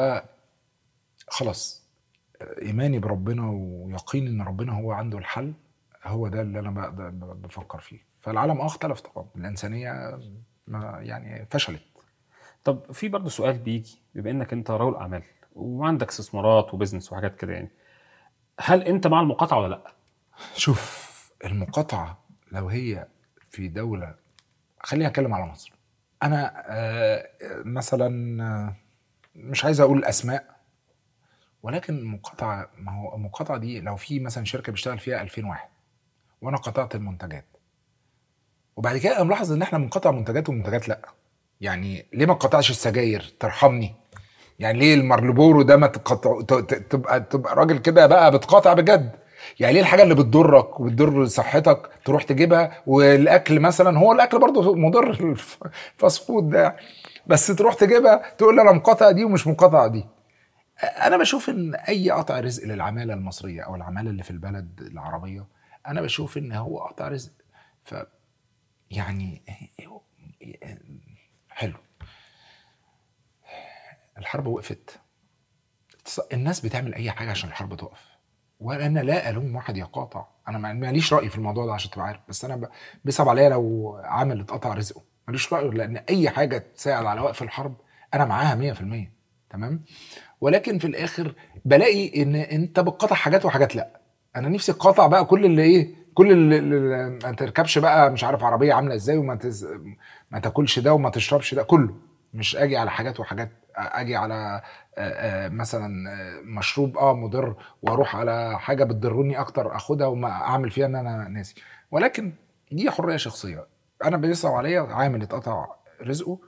خلاص ايماني بربنا ويقيني ان ربنا هو عنده الحل هو ده اللي انا بقدر بفكر فيه فالعالم اه اختلف طبعا الانسانيه ما يعني فشلت طب في برضه سؤال بيجي بما انك انت رجل اعمال وعندك استثمارات وبزنس وحاجات كده يعني هل انت مع المقاطعه ولا لا؟ شوف المقاطعه لو هي في دوله خليني اتكلم على مصر انا آه، مثلا آه، مش عايز اقول اسماء ولكن المقاطعه ما هو المقاطعه دي لو في مثلا شركه بيشتغل فيها 2000 واحد وانا قطعت المنتجات وبعد كده انا ملاحظ ان احنا بنقطع منتجات ومنتجات لا يعني ليه ما تقطعش السجاير ترحمني يعني ليه المارلبورو ده ما تقطع ت- ت- تبقى تبقى راجل كده بقى بتقاطع بجد يعني ليه الحاجه اللي بتضرك وبتضر صحتك تروح تجيبها والاكل مثلا هو الاكل برضه مضر الف- الفاست فود ده بس تروح تجيبها تقول لي انا مقاطع دي ومش مقاطع دي انا بشوف ان اي قطع رزق للعماله المصريه او العماله اللي في البلد العربيه انا بشوف ان هو قطع رزق ف يعني حلو الحرب وقفت الناس بتعمل اي حاجه عشان الحرب تقف وانا لا الوم واحد يقاطع انا ما- ماليش راي في الموضوع ده عشان تبقى عارف بس انا ب- بيصعب عليا لو عامل اتقطع رزقه ماليش راي لان اي حاجه تساعد على وقف الحرب انا معاها 100% تمام ولكن في الاخر بلاقي ان انت بتقاطع حاجات وحاجات لا انا نفسي اقاطع بقى كل اللي ايه كل اللي, اللي ما تركبش بقى مش عارف عربيه عامله ازاي وما تز... ما تاكلش ده وما تشربش ده كله مش اجي على حاجات وحاجات اجي على آه، آه، مثلا آه، مشروب اه مضر واروح على حاجه بتضرني اكتر اخدها وما اعمل فيها ان انا ناسي ولكن دي حريه شخصيه انا بيصعب عليا عامل اتقطع رزقه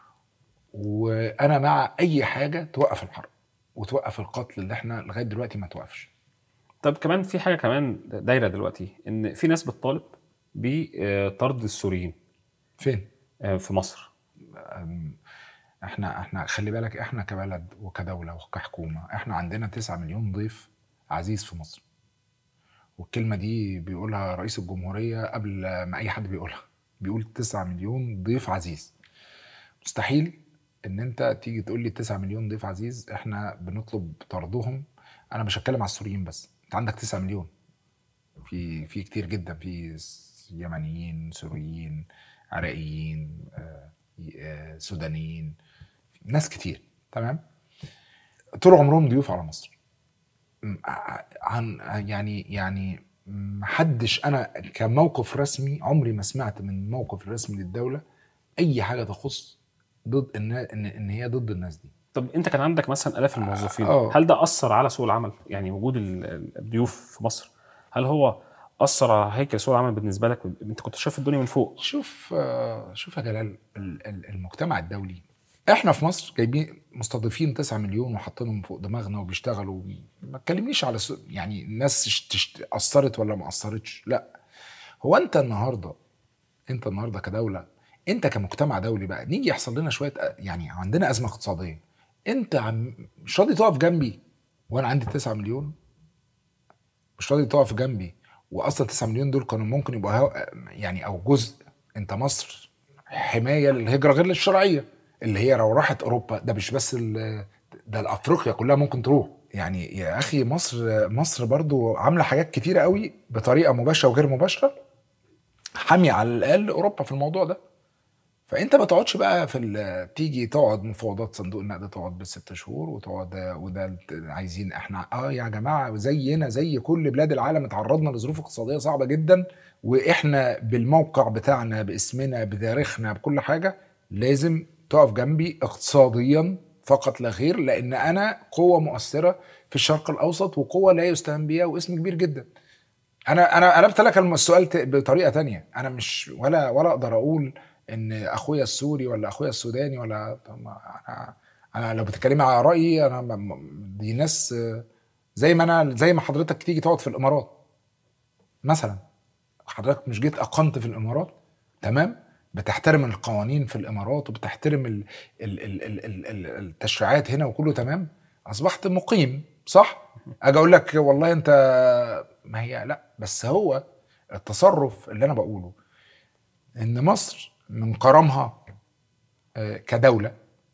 وانا مع اي حاجه توقف الحرب وتوقف القتل اللي احنا لغايه دلوقتي ما توقفش طب كمان في حاجه كمان دايره دلوقتي ان في ناس بتطالب بطرد السوريين فين آه، في مصر أم، احنا احنا خلي بالك احنا كبلد وكدوله وكحكومه احنا عندنا 9 مليون ضيف عزيز في مصر والكلمه دي بيقولها رئيس الجمهوريه قبل ما اي حد بيقولها بيقول 9 مليون ضيف عزيز مستحيل ان انت تيجي تقول لي 9 مليون ضيف عزيز احنا بنطلب طردهم انا مش هتكلم على السوريين بس انت عندك 9 مليون في في كتير جدا في س- يمنيين سوريين عراقيين آه، آه، سودانيين ناس كتير تمام طول عمرهم ضيوف على مصر م- ع- عن يعني يعني محدش انا كموقف رسمي عمري ما سمعت من موقف رسمي للدوله اي حاجه تخص ضد ان ان, إن هي ضد الناس دي طب انت كان عندك مثلا الاف الموظفين آه. هل ده اثر على سوق العمل يعني وجود ال- ال- الضيوف في مصر هل هو اثر على هيكل سوق العمل بالنسبه لك انت كنت شايف الدنيا من فوق شوف آه، شوف يا جلال ال- ال- المجتمع الدولي احنا في مصر جايبين مستضيفين 9 مليون وحاطينهم فوق دماغنا وبيشتغلوا ما تكلمنيش على سو- يعني الناس تشت- تشت- اثرت ولا ما اثرتش لا هو انت النهارده انت النهارده كدوله انت كمجتمع دولي بقى نيجي يحصل لنا شويه أ- يعني عندنا ازمه اقتصاديه انت عم مش راضي تقف جنبي وانا عندي 9 مليون مش راضي تقف جنبي واصلا 9 مليون دول كانوا ممكن يبقوا هو- يعني او جزء انت مصر حمايه للهجره غير الشرعيه اللي هي لو راحت اوروبا ده مش بس ال- ده الافريقيا كلها ممكن تروح يعني يا اخي مصر مصر برضو عامله حاجات كتيره قوي بطريقه مباشره وغير مباشره حاميه على الاقل اوروبا في الموضوع ده فانت ما تقعدش بقى في ال- تيجي تقعد مفاوضات صندوق النقد تقعد بالست شهور وتقعد وده عايزين احنا اه يا جماعه زينا زي كل بلاد العالم اتعرضنا لظروف اقتصاديه صعبه جدا واحنا بالموقع بتاعنا باسمنا بتاريخنا بكل حاجه لازم تقف جنبي اقتصاديا فقط لا غير لان انا قوه مؤثره في الشرق الاوسط وقوه لا يستهان بها واسم كبير جدا انا انا قلبت لك السؤال ت- بطريقه تانية انا مش ولا ولا اقدر اقول ان اخويا السوري ولا اخويا السوداني ولا طب ما انا انا لو بتتكلمي على رايي انا م- م- دي ناس آه، زي ما انا زي ما حضرتك تيجي تقعد في الامارات مثلا حضرتك مش جيت اقمت في الامارات تمام بتحترم القوانين في الامارات وبتحترم ال ال ال ال ال ال التشريعات هنا وكله تمام اصبحت مقيم صح اجي اقول لك والله انت ما هي لا بس هو التصرف اللي انا بقوله ان مصر من كرمها آه، كدوله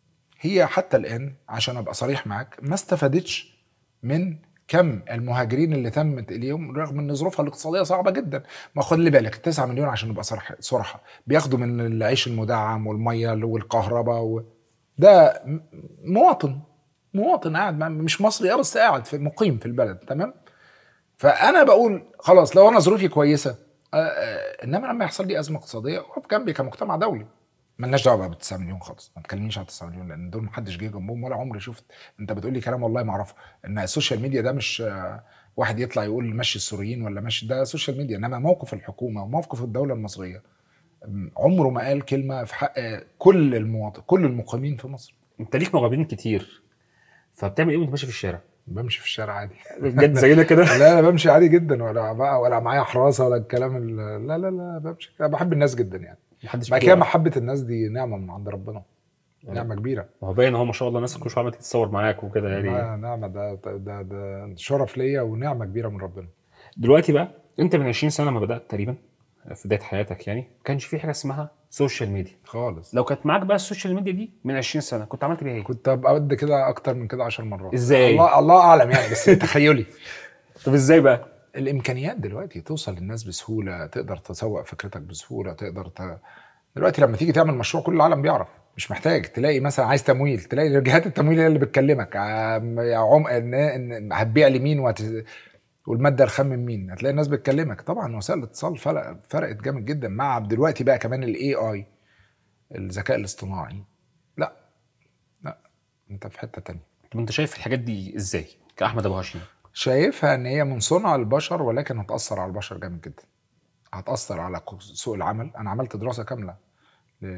هي حتى الان عشان ابقى صريح معاك ما استفادتش من كم المهاجرين اللي تمت اليوم رغم ان ظروفها الاقتصاديه صعبه جدا ما خد لي بالك 9 مليون عشان نبقى صرح صراحه بياخدوا من العيش المدعم والميه والكهرباء و... ده م- مواطن مواطن قاعد مع- مش مصري اه بس قاعد في مقيم في البلد تمام فانا بقول خلاص لو انا ظروفي كويسه آه، آه، انما لما يحصل لي ازمه اقتصاديه اقف جنبي كمجتمع دولي مالناش دعوه بقى ب 9 مليون خالص ما تكلمنيش على 9 مليون لان دول محدش جه جنبهم ولا عمري شفت انت بتقول لي كلام والله ما اعرفه ان السوشيال ميديا ده مش آه، واحد يطلع يقول مشي السوريين ولا مشي ده سوشيال ميديا انما موقف الحكومه وموقف الدوله المصريه م، عمره ما قال كلمه في حق آه، كل المواطن كل المقيمين في مصر انت ليك مغامرين كتير فبتعمل ايه وانت ماشي في الشارع؟ بمشي في الشارع عادي بجد زينا كده لا انا بمشي عادي جدا ولا بقى ولا معايا حراسه ولا الكلام ال- لا لا لا بمشي انا بحب الناس جدا يعني محدش بعد بيقول- كده محبه الناس دي نعمه من عند ربنا نعمه كبيره ما هو باين اهو ما شاء الله الناس كل شويه عماله تتصور معاك وكده يعني لا، نعمه ده ده ده, ده شرف ليا ونعمه كبيره من ربنا دلوقتي بقى انت من 20 سنه لما بدات تقريبا في بدايه حياتك يعني ما كانش في حاجه اسمها سوشيال ميديا خالص لو كانت معاك بقى السوشيال ميديا دي من 20 سنه كنت عملت بيها ايه؟ كنت ابقى قد كده اكتر من كده 10 مرات إزاي؟ الله الله اعلم يعني بس تخيلي طب ازاي بقى؟ الامكانيات دلوقتي توصل للناس بسهوله تقدر تسوق فكرتك بسهوله تقدر ت... دلوقتي لما تيجي تعمل مشروع كل العالم بيعرف مش محتاج تلاقي مثلا عايز تمويل تلاقي جهات التمويل هي اللي بتكلمك عم- يا عم ان ان هتبيع لمين وهت... والماده الخام من مين هتلاقي الناس بتكلمك طبعا وسائل الاتصال فرق فرقت جامد جدا مع دلوقتي بقى كمان الاي اي الذكاء الاصطناعي لا لا انت في حته تانية طب انت شايف الحاجات دي ازاي؟ كاحمد ابو هشيم شايفها ان هي من صنع البشر ولكن هتاثر على البشر جامد جدا هتاثر على سوق العمل انا عملت دراسه كامله ل-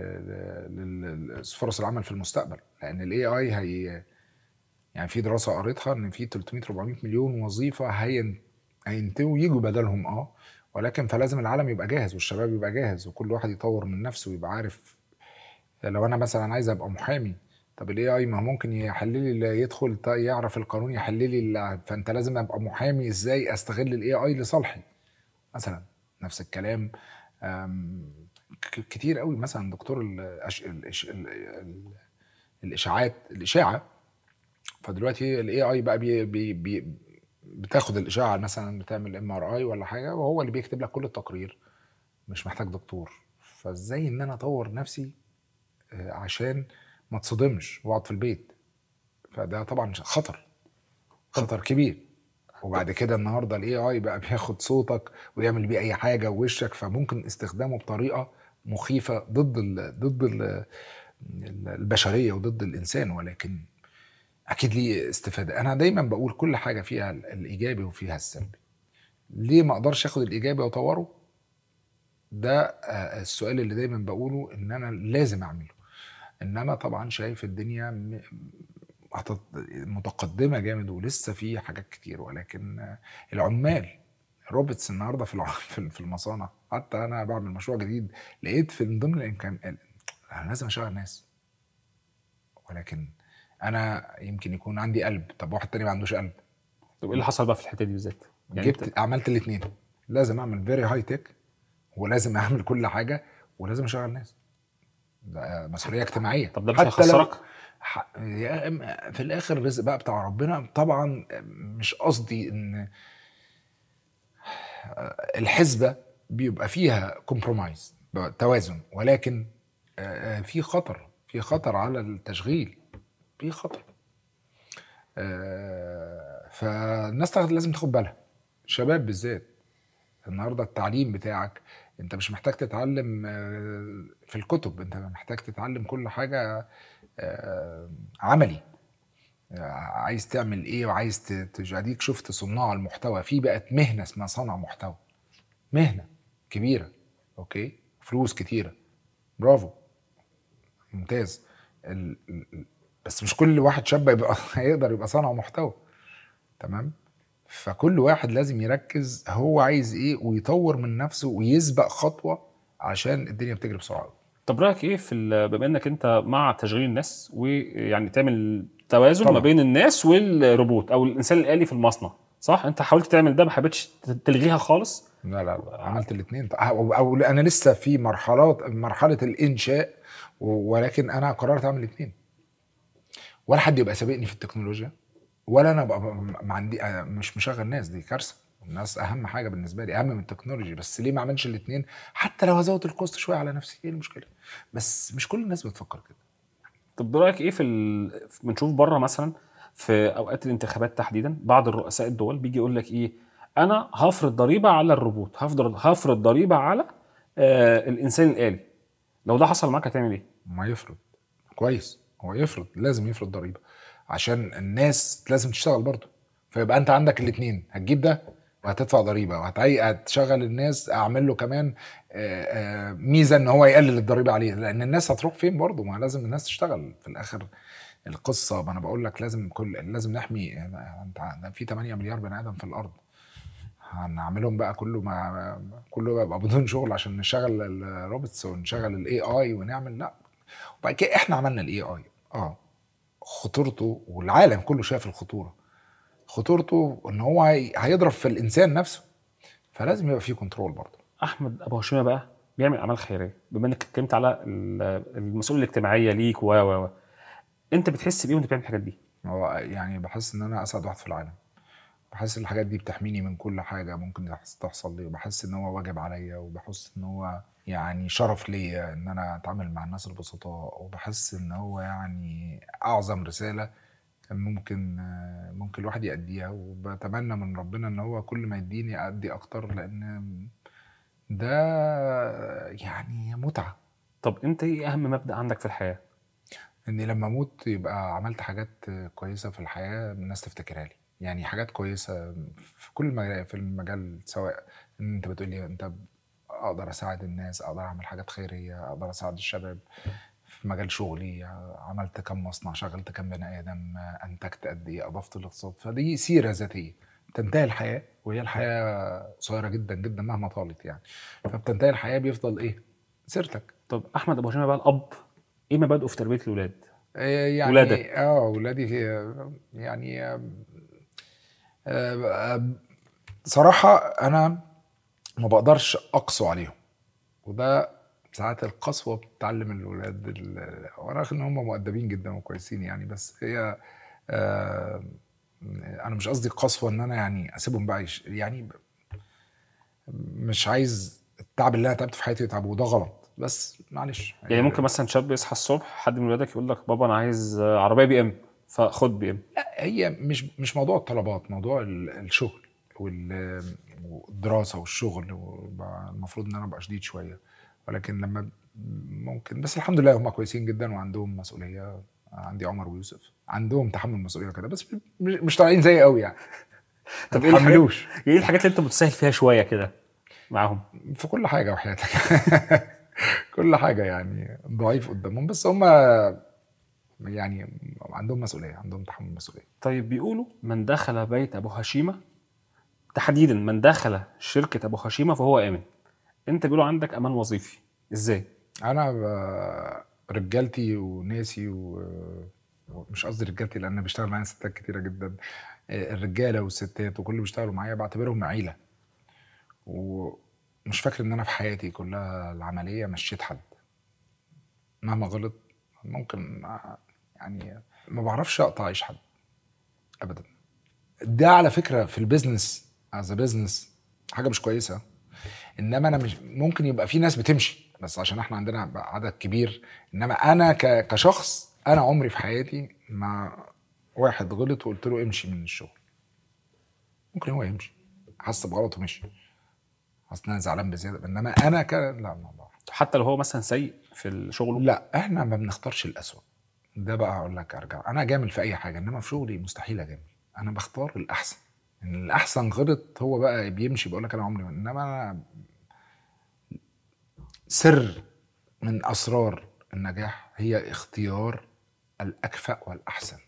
ل- لفرص العمل في المستقبل لان الاي اي هي يعني في دراسه قريتها ان في 300 400 مليون وظيفه هين هينتهوا يجوا بدلهم اه ولكن فلازم العالم يبقى جاهز والشباب يبقى جاهز وكل واحد يطور من نفسه ويبقى عارف لو انا مثلا عايز ابقى محامي طب الاي اي ما هو ممكن يحلل لي اللي يدخل ط- يعرف القانون يحلل لي اللي- فانت لازم ابقى محامي ازاي استغل الاي اي لصالحي مثلا نفس الكلام أم، ك- كتير قوي مثلا دكتور الأش... الإش... ال... ال... الاشاعات الاشاعه فدلوقتي الاي اي بقى بي... بي... بي... بتاخد الاشاعه مثلا بتعمل ام ار اي ولا حاجه وهو اللي بيكتب لك كل التقرير مش محتاج دكتور فازاي ان انا اطور نفسي آه، عشان ما تصدمش واقعد في البيت فده طبعا خطر خطر كبير وبعد كده النهارده الاي اي بقى بياخد صوتك ويعمل بيه اي حاجه ووشك فممكن استخدامه بطريقه مخيفه ضد ال ضد ال البشريه وضد الانسان ولكن اكيد ليه استفاده انا دايما بقول كل حاجه فيها الايجابي وفيها السلبي ليه ما اقدرش اخد الايجابي واطوره ده آه، السؤال اللي دايما بقوله ان انا لازم اعمله انما طبعا شايف الدنيا م- هتت- متقدمه جامد ولسه في حاجات كتير ولكن آه، العمال روبوتس النهارده في الع- في في المصانع حتى انا بعمل مشروع جديد لقيت في من ضمن الامكان انا لازم اشغل ناس ولكن انا يمكن يكون عندي قلب طب واحد تاني ما عندوش قلب طب ايه اللي حصل بقى في الحته دي بالذات؟ يعني انت- جبت عملت الاثنين لازم اعمل فيري هاي تك ولازم اعمل كل حاجه ولازم اشغل ناس ده مسؤوليه اجتماعيه طب ده مش حتى لو- هيخسرك؟ ح- يا إما- في الاخر الرزق بقى بتاع ربنا طبعا مش قصدي ان الحسبه بيبقى فيها كومبرومايز توازن ولكن آه، في خطر في خطر على التشغيل في خطر آه، فالناس تاخد- لازم تاخد بالها شباب بالذات النهارده التعليم بتاعك انت مش محتاج تتعلم آه، في الكتب انت محتاج تتعلم كل حاجه آه، عملي آه، عايز تعمل ايه وعايز ت- تج- اديك شفت صناع المحتوى في بقت مهنه اسمها صنع محتوى مهنه كبيره اوكي فلوس كتيره برافو ممتاز ال... ال- ال- بس مش كل واحد شاب يبقى هيقدر يبقى صانع محتوى تمام فكل واحد لازم يركز هو عايز ايه ويطور من نفسه ويسبق خطوه عشان الدنيا بتجري بسرعه أوي. طب رايك ايه في ال- بما انك انت مع تشغيل الناس ويعني تعمل توازن طبعا. ما بين الناس والروبوت او الانسان الالي في المصنع صح انت حاولت تعمل ده ما حبيتش ت- تلغيها خالص لا لا لا عملت الاثنين او, أو انا لسه في مرحلات مرحله الانشاء و- ولكن انا قررت اعمل الاثنين ولا حد يبقى سابقني في التكنولوجيا ولا انا ابقى ما عندي آه، مش مشغل ناس دي كارثه الناس اهم حاجه بالنسبه لي اهم من التكنولوجي بس ليه ما اعملش الاثنين حتى لو هزود الكوست شويه على نفسي ايه المشكله بس مش كل الناس بتفكر كده طب رايك ايه في ال... بنشوف بره مثلا في اوقات الانتخابات تحديدا بعض الرؤساء الدول بيجي يقول لك ايه انا هفرض ضريبه على الروبوت هفرض هفرض ضريبه على آه الانسان الالي لو ده حصل معاك هتعمل ايه ما يفرض كويس هو يفرض لازم يفرض ضريبه عشان الناس لازم تشتغل برضه فيبقى انت عندك الاثنين هتجيب ده وهتدفع ضريبه وهتعي هتشغل الناس اعمل له كمان آه، آه، ميزه ان هو يقلل الضريبه عليه لان الناس هتروح فين برضه ما لازم الناس تشتغل في الاخر القصه ما انا بقول لك لازم كل لازم نحمي انت ع- في 8 مليار بني ادم في الارض هنعملهم بقى كله ما كله يبقى بدون شغل عشان نشغل الروبوتس ونشغل الاي اي ونعمل لا وبعد كده احنا عملنا الاي اي اه خطورته والعالم كله شاف الخطوره خطورته ان هو هي- هيضرب في الانسان نفسه فلازم يبقى فيه كنترول برضه احمد ابو هشيمه بقى بيعمل اعمال خيريه بما انك اتكلمت على ال- المسؤوليه الاجتماعيه ليك و و و انت بتحس بايه وانت بتعمل الحاجات دي هو يعني بحس ان انا اسعد واحد في العالم بحس ان الحاجات دي بتحميني من كل حاجه ممكن تحص- تحصل لي وبحس ان هو واجب عليا وبحس ان هو يعني شرف ليا ان انا اتعامل مع الناس البسطاء وبحس ان هو يعني اعظم رساله كان ممكن آه، ممكن الواحد يأديها وبتمنى من ربنا ان هو كل ما يديني أدي اكتر لان ده يعني متعه طب انت ايه اهم مبدا عندك في الحياه اني لما اموت يبقى عملت حاجات كويسه في الحياه الناس تفتكرها لي يعني حاجات كويسه في كل مجال في المجال سواء ان انت بتقول لي انت اقدر اساعد الناس اقدر اعمل حاجات خيريه اقدر اساعد الشباب في مجال شغلي عملت كم مصنع شغلت كم بني ادم انتجت قد ايه اضفت الاقتصاد فدي سيره ذاتيه تنتهي الحياه وهي الحياه قصيره جدا جدا مهما طالت يعني فبتنتهي الحياه بيفضل ايه سيرتك طب احمد ابو هشيمه بقى الاب ايه مبادئه في تربيه الاولاد إيه يعني ولادك. اه ولادي في- يعني آه، آه، صراحة أنا ما بقدرش أقسو عليهم وده ساعات القسوة بتعلم الولاد ال- وأنا عارف إن هم مؤدبين جدا وكويسين يعني بس هي آه، أنا مش قصدي قسوة إن أنا يعني أسيبهم بقى يش- يعني ب- مش عايز التعب اللي أنا تعبت في حياتي يتعبوا وده غلط بس معلش يعني ممكن مثلا شاب يصحى الصبح حد من ولادك يقول لك بابا انا عايز عربيه بي ام فخد بي ام هي مش مش موضوع الطلبات موضوع ال- الشغل وال- والدراسه والشغل وبقى المفروض ان انا ابقى شديد شويه ولكن لما ممكن بس الحمد لله هم كويسين جدا وعندهم مسؤوليه عندي عمر ويوسف عندهم تحمل مسؤوليه كده بس مش مش طالعين زيي قوي يعني طب ما ايه الحاجات تحملوش ايه الحاجات اللي انت بتسهل فيها شويه كده معاهم في كل حاجه وحياتك كل حاجه يعني ضعيف قدامهم بس هم يعني عندهم مسؤوليه عندهم تحمل مسؤوليه طيب بيقولوا من دخل بيت ابو هشيمه تحديدا من دخل شركه ابو هشيمه فهو امن انت بيقولوا عندك امان وظيفي ازاي انا ب- رجالتي وناسي و- ومش قصدي رجالتي لان بيشتغل معايا ستات كتيره جدا الرجاله والستات وكل اللي بيشتغلوا معايا بعتبرهم عيله ومش فاكر ان انا في حياتي كلها العمليه مشيت حد مهما غلط ممكن يعني ما بعرفش اقطع عيش حد ابدا ده على فكره في البيزنس از بيزنس حاجه مش كويسه انما انا مش ممكن يبقى في ناس بتمشي بس عشان احنا عندنا عدد كبير انما انا ك- كشخص انا عمري في حياتي ما واحد غلط وقلت له امشي من الشغل ممكن هو يمشي حس بغلط ومشي حاسس ان انا زعلان بزياده انما انا ك لا ما بعرف حتى لو هو مثلا سيء في شغله لا احنا ما بنختارش الاسوأ ده بقى اقول لك ارجع انا جامل في اي حاجه انما في شغلي مستحيل اجامل انا بختار الاحسن ان الاحسن غلط هو بقى بيمشي بقول لك انا عمري ما- انما انا سر من اسرار النجاح هي اختيار الاكفأ والاحسن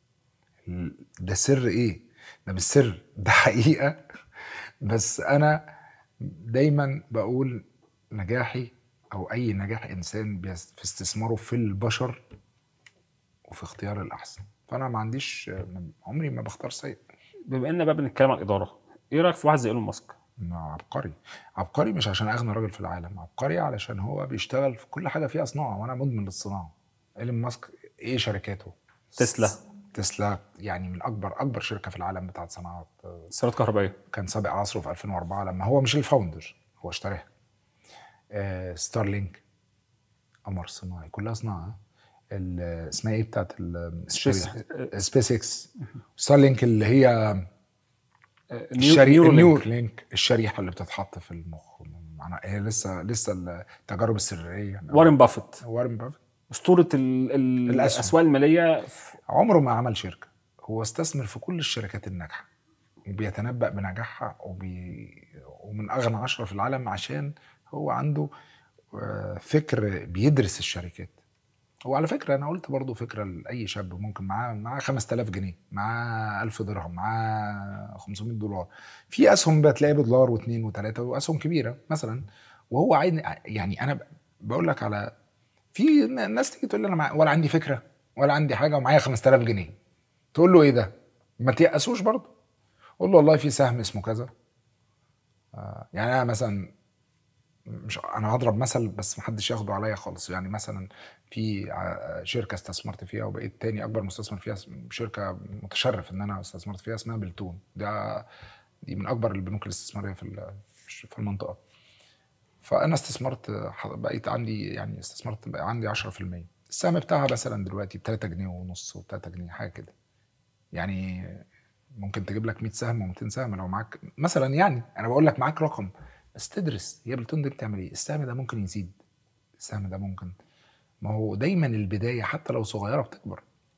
ده سر ايه ده مش سر ده حقيقه بس انا دايما بقول نجاحي او اي نجاح انسان بيس- في استثماره في البشر وفي اختيار الاحسن فانا ما عنديش عمري ما بختار سيء بما ان بقى بنتكلم عن الاداره ايه رايك في واحد زي ايلون ماسك إنه عبقري عبقري مش عشان اغنى راجل في العالم عبقري علشان هو بيشتغل في كل حاجه فيها صناعه وانا مدمن للصناعه ايلون ماسك ايه شركاته تسلا. تسلا يعني من اكبر اكبر شركه في العالم بتاعت صناعات سيارات كهربائيه كان سابق عصره في 2004 لما هو مش الفاوندر هو اشتراها آه ستارلينك قمر صناعي كلها صناعه ال- اسمها ايه بتاعت ال- سبيس- سبيس اكس ستارلينك اللي هي نيو- الشريحه نيورو النيو لينك. لينك الشريحه اللي بتتحط في المخ معناها هي لسه لسه التجارب السريه وارن بافيت وارن بافيت اسطوره ال- ال- الأسهم. الاسواق الماليه في- عمره ما عمل شركه هو استثمر في كل الشركات الناجحه وبيتنبأ بنجاحها وبي... ومن اغنى عشرة في العالم عشان هو عنده آه، فكر بيدرس الشركات وعلى فكره انا قلت برضو فكره لاي شاب ممكن معاه معاه 5000 جنيه معاه 1000 درهم معاه 500 دولار في اسهم بتلاقي بدولار واثنين وثلاثه واسهم كبيره مثلا وهو عايز يعني انا بقول لك على في ناس تيجي تقول لي انا مع... ولا عندي فكره ولا عندي حاجه ومعايا 5000 جنيه تقول له ايه ده؟ ما تيأسوش برضه قول له والله في سهم اسمه كذا آه يعني انا مثلا مش انا هضرب مثل بس محدش ياخده عليا خالص يعني مثلا في ع- شركه استثمرت فيها وبقيت تاني اكبر مستثمر فيها شركه متشرف ان انا استثمرت فيها اسمها بلتون ده دي من اكبر البنوك الاستثماريه في ال- في المنطقه فانا استثمرت بقيت عندي يعني استثمرت بقى عندي 10% السهم بتاعها مثلا دلوقتي ب 3 جنيه ونص و 3 جنيه حاجه كده يعني ممكن تجيب لك 100 سهم و200 سهم لو معاك مثلا يعني انا بقول لك معاك رقم بس تدرس هي بلتون دي بتعمل ايه السهم ده ممكن يزيد السهم ده ممكن ما هو دايما البدايه حتى لو صغيره بتكبر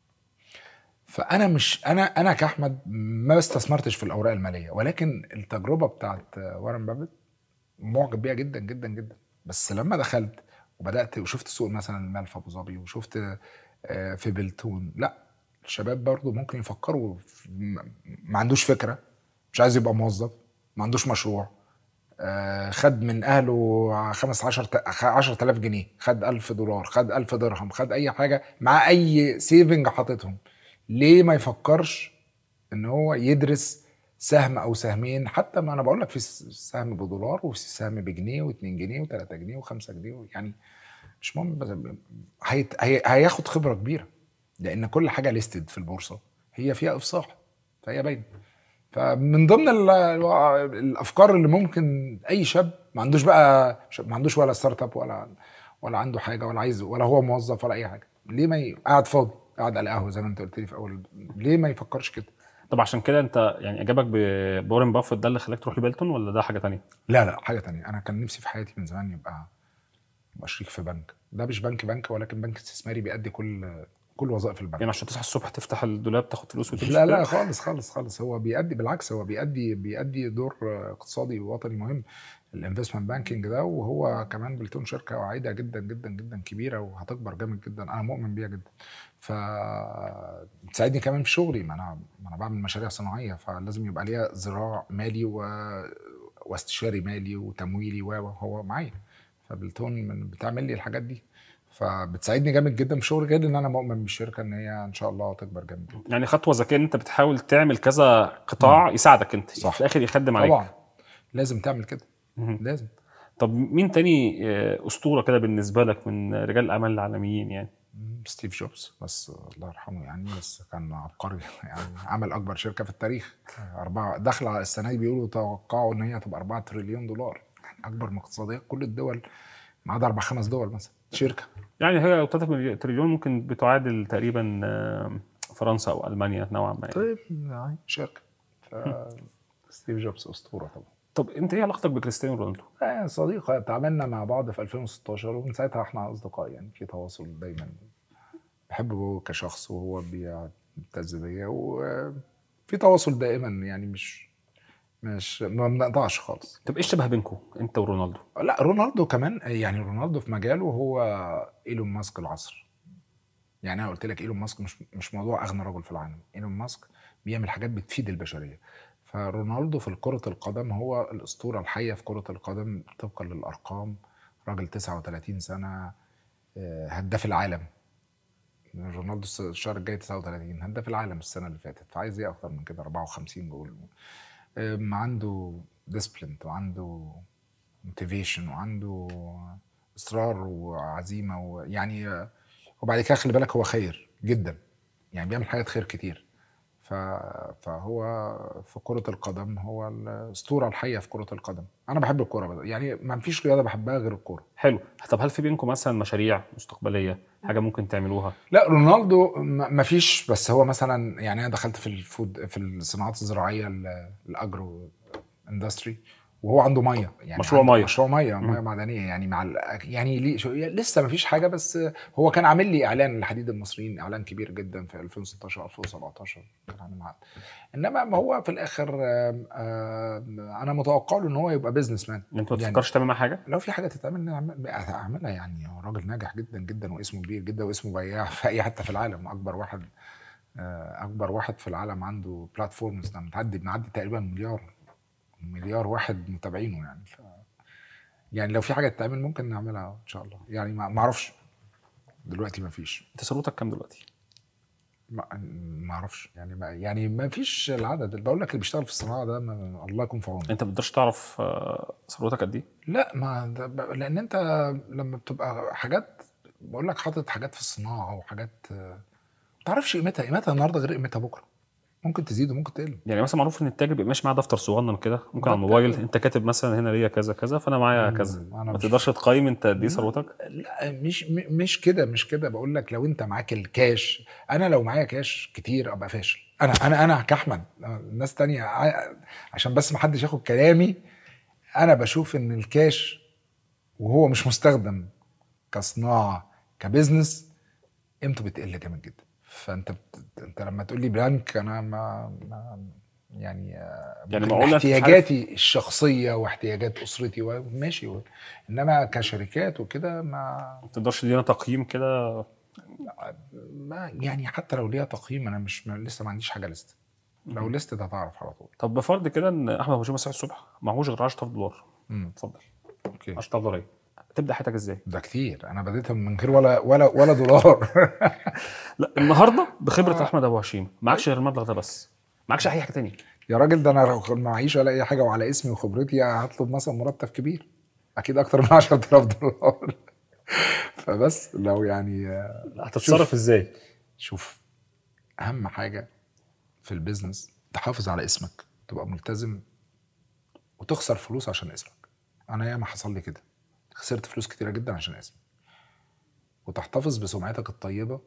فانا مش انا انا كاحمد ما استثمرتش في الاوراق الماليه ولكن التجربه بتاعت وارن بافيت معجب بيها جدا جدا جدا بس لما دخلت وبدات وشفت سوق مثلا المال في ابو ظبي وشفت آه، في بلتون لا الشباب برضو ممكن يفكروا في- م- ما عندوش فكره مش عايز يبقى موظف ما عندوش مشروع آه، خد من اهله خمس عشر عشرة آلاف جنيه خد ألف دولار خد ألف درهم خد أي حاجة مع أي سيفنج حاططهم ليه ما يفكرش ان هو يدرس سهم او سهمين حتى ما انا بقول لك في سهم بدولار وفي سهم بجنيه و2 جنيه و3 جنيه و5 جنيه يعني مش مهم بس هيت- هي- هياخد خبره كبيره لان كل حاجه ليستد في البورصه هي فيها افصاح فهي باينه فمن ضمن ال- الافكار اللي ممكن اي شاب ما عندوش بقى ما عندوش ولا ستارت اب ولا ولا عنده حاجه ولا عايز ولا هو موظف ولا اي حاجه ليه ما ي... قاعد فاضي قاعد على القهوه زي ما انت قلت لي في اول ليه ما يفكرش كده طب عشان كده انت يعني اعجابك ب- بورن بافيت ده اللي خلاك تروح لبيلتون ولا ده حاجه تانية؟ لا لا حاجه تانية انا كان نفسي في حياتي من زمان يبقى ابقى شريك في بنك ده مش بنك بنك ولكن بنك استثماري بيأدي كل كل وظائف البنك يعني عشان تصحى الصبح تفتح الدولاب تاخد فلوس وتمشي لا كده؟ لا خالص خالص خالص هو بيأدي بالعكس هو بيأدي بيأدي دور اقتصادي ووطني مهم الانفستمنت بانكينج ده وهو كمان بلتون شركه واعده جدا جدا جدا كبيره وهتكبر جامد جدا انا مؤمن بيها جدا ف بتساعدني كمان في شغلي ما انا ما انا بعمل مشاريع صناعيه فلازم يبقى ليا ذراع مالي و... واستشاري مالي وتمويلي و هو معايا فبلتون من بتعمل لي الحاجات دي فبتساعدني جامد جدا في شغلي غير ان انا مؤمن بالشركه ان هي ان شاء الله تكبر جامد جدا يعني خطوه ذكيه ان انت بتحاول تعمل كذا قطاع يساعدك انت صح. في الاخر يخدم عليك طبعا لازم تعمل كده مهم. لازم طب مين تاني آه، اسطوره كده بالنسبه لك من رجال الاعمال العالميين يعني مم، ستيف جوبز بس الله يرحمه يعني بس كان عبقري يعني عمل اكبر شركه في التاريخ أربعة داخله على السنه دي بيقولوا توقعوا ان هي هتبقى 4 تريليون دولار اكبر من اقتصاديات كل الدول ما عدا اربع خمس دول مثلا شركه يعني هي لو 3 تريليون ممكن بتعادل تقريبا آه، فرنسا او المانيا نوعا ما يعني. طيب يعني شركه ف- ستيف جوبز اسطوره طبعا طب انت ايه علاقتك بكريستيانو رونالدو؟ آه، صديق اتعاملنا مع بعض في 2016 ومن ساعتها احنا اصدقاء يعني في تواصل دايما بحبه كشخص وهو بيعتز بيا وفي تواصل دائما يعني مش مش ما بنقطعش خالص طب ايه الشبه بينكم انت ورونالدو؟ لا رونالدو كمان يعني رونالدو في مجاله هو ايلون ماسك العصر يعني انا قلت لك ايلون ماسك مش مش موضوع اغنى رجل في العالم ايلون ماسك بيعمل حاجات بتفيد البشريه فرونالدو في كرة القدم هو الأسطورة الحية في كرة القدم طبقا للأرقام راجل 39 سنة آه، هداف العالم رونالدو الس- الشهر الجاي 39 هداف العالم السنة اللي فاتت فعايز ايه أكتر من كده 54 جول آم، عنده ديسبلين وعنده موتيفيشن وعنده اصرار وعزيمه ويعني آه، وبعد كده خلي بالك هو خير جدا يعني بيعمل حاجات خير كتير ف... فهو في كرة القدم هو الأسطورة الحية في كرة القدم أنا بحب الكورة بس. يعني ما فيش رياضة بحبها غير الكورة حلو طب هل في بينكم مثلا مشاريع مستقبليه حاجه ممكن تعملوها؟ لا رونالدو ما فيش بس هو مثلا يعني انا دخلت في الفود في الصناعات الزراعيه ال- الاجرو اندستري وهو عنده ميه يعني مشروع عنده مية. مشروع ميه مم. ميه معدنيه يعني مع ال- يعني ليه شو لسه ما فيش حاجه بس هو كان عامل لي اعلان لحديد المصريين اعلان كبير جدا في 2016 2017 كان عامل عقد انما ما هو في الاخر آم، آم، انا متوقع له ان هو يبقى بزنس مان انت ما يعني- تفكرش تعمل معاه حاجه؟ لو في حاجه تتعمل نعمل- اعملها يعني هو راجل ناجح جدا جدا واسمه كبير جدا واسمه بياع في اي حته في العالم اكبر واحد آه، اكبر واحد في العالم عنده بلاتفورمز متعدي بنعدي تقريبا مليار مليار واحد متابعينه يعني ف يعني لو في حاجه تتعمل ممكن نعملها ان شاء الله يعني ما ما اعرفش دلوقتي ما فيش انت ثروتك كام دلوقتي؟ ما ما اعرفش يعني ما يعني ما فيش العدد بقول لك اللي بيشتغل في الصناعه ده ما الله يكون في عونه انت ما بتقدرش تعرف آه، ثروتك قد ايه؟ لا ما ده ب- لان انت لما بتبقى حاجات بقول لك حاطط حاجات في الصناعه وحاجات آه، ما تعرفش قيمتها قيمتها النهارده غير قيمتها بكره ممكن تزيد وممكن تقل يعني مثلا معروف ان التاجر بيبقى ماشي معاه دفتر صغنن كده ممكن على ده الموبايل التاجر. انت كاتب مثلا هنا ليا كذا كذا فانا معايا مم، كذا أنا ما مش- تقدرش تقيم انت قد ايه ثروتك؟ لا مش م- مش كده مش كده بقول لك لو انت معاك الكاش انا لو معايا كاش كتير ابقى فاشل انا انا انا كاحمد الناس تانية ع- عشان بس ما حدش ياخد كلامي انا بشوف ان الكاش وهو مش مستخدم كصناعه كبزنس قيمته بتقل جامد جدا فانت بت... انت لما تقول لي بلانك انا ما, ما يعني آه، يعني ممكن معقولة أنت مش عارف- احتياجاتي الشخصيه واحتياجات اسرتي و- ماشي و... انما كشركات وكده ما ما تقدرش تدينا تقييم كده ما يعني حتى لو ليها تقييم انا مش ما لسه ما عنديش حاجه لسه لو لست هتعرف على طول طب بفرض كده ان احمد ابو هشام صحي الصبح معهوش غير 10000 دولار امم اتفضل اوكي 10000 دولار ايه؟ تبدا حياتك ازاي؟ ده كتير انا بديتها من غير ولا ولا ولا دولار لا النهارده بخبره آه. احمد ابو هشيم معكش غير المبلغ ده بس معكش اي حاجه تاني يا راجل ده انا لو معيش ولا اي حاجه وعلى اسمي وخبرتي هطلب مثلا مرتب كبير اكيد اكتر من 10000 دولار فبس لو يعني هتتصرف ازاي؟ شوف اهم حاجه في البيزنس تحافظ على اسمك تبقى ملتزم وتخسر فلوس عشان اسمك انا ياما حصل لي كده خسرت فلوس كتيره جدا عشان اسمي وتحتفظ بسمعتك الطيبه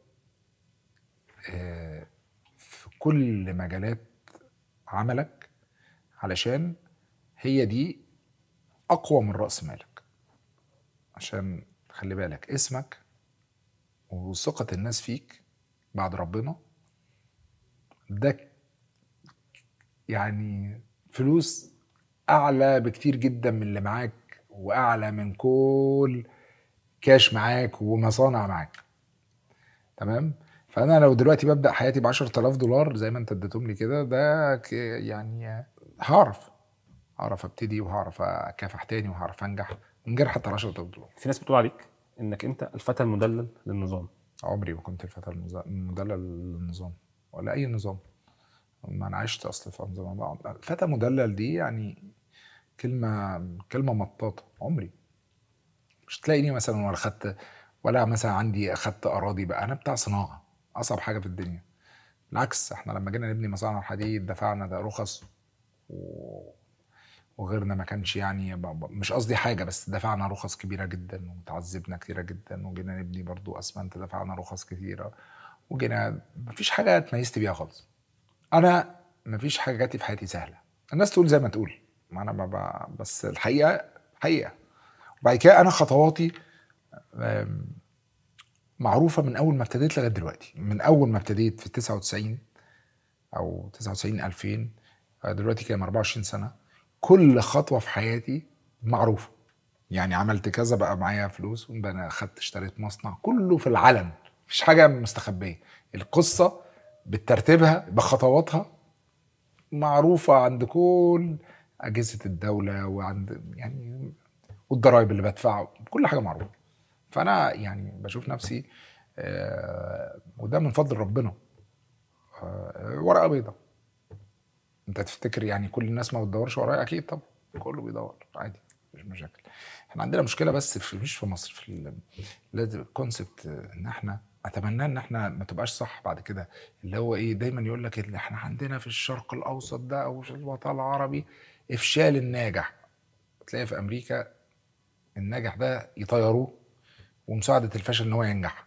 آه، في كل مجالات عملك علشان هي دي اقوى من راس مالك عشان خلي بالك اسمك وثقة الناس فيك بعد ربنا ده يعني فلوس أعلى بكتير جدا من اللي معاك وأعلى من كل كاش معاك ومصانع معاك تمام فأنا لو دلوقتي ببدأ حياتي ب 10000 دولار زي ما أنت اديتهم لي كده ده ك- يعني هعرف هعرف ابتدي وهعرف اكافح تاني وهعرف انجح من غير حتى ال 10000 دولار في ناس بتقول عليك انك انت الفتى المدلل للنظام عمري ما كنت الفتى المز- المدلل للنظام ولا اي نظام ما انا عشت اصل في نظام الفتى مدلل دي يعني كلمه كلمه مطاطه عمري مش تلاقيني مثلا ولا خدت ولا مثلا عندي اخدت اراضي بقى انا بتاع صناعه اصعب حاجه في الدنيا بالعكس احنا لما جينا نبني مصانع الحديد دفعنا ده رخص و... وغيرنا ما كانش يعني ب- ب- مش قصدي حاجه بس دفعنا رخص كبيره جدا وتعذبنا كتيره جدا وجينا نبني برضو اسمنت دفعنا رخص كتيره وجينا مفيش حاجه اتميزت بيها خالص انا مفيش حاجه جاتي في حياتي سهله الناس تقول زي ما تقول ما انا ما ب... بس الحقيقه حقيقه وبعد كده انا خطواتي آم، معروفه من اول ما ابتديت لغايه دلوقتي من اول ما ابتديت في 99 او 99 2000 آه، دلوقتي كام 24 سنه كل خطوه في حياتي معروفه يعني عملت كذا بقى معايا فلوس وبقى انا اخدت اشتريت مصنع كله في العلن مفيش حاجه مستخبيه القصه بترتيبها بخطواتها معروفه عند كل اجهزه الدوله وعند يعني والضرايب اللي بدفعها كل حاجه معروفه فانا يعني بشوف نفسي آه، وده من فضل ربنا آه، ورقه بيضاء انت تفتكر يعني كل الناس ما بتدورش ورايا اكيد طبعا كله بيدور عادي مش مشاكل احنا عندنا مشكله بس في مش في مصر في ال- لازم الكونسبت ان احنا اتمنى ان احنا ما تبقاش صح بعد كده اللي هو ايه دايما يقول لك اللي احنا عندنا في الشرق الاوسط ده او في الوطن العربي افشال الناجح تلاقي في امريكا الناجح ده يطيروه ومساعده الفشل ان هو ينجح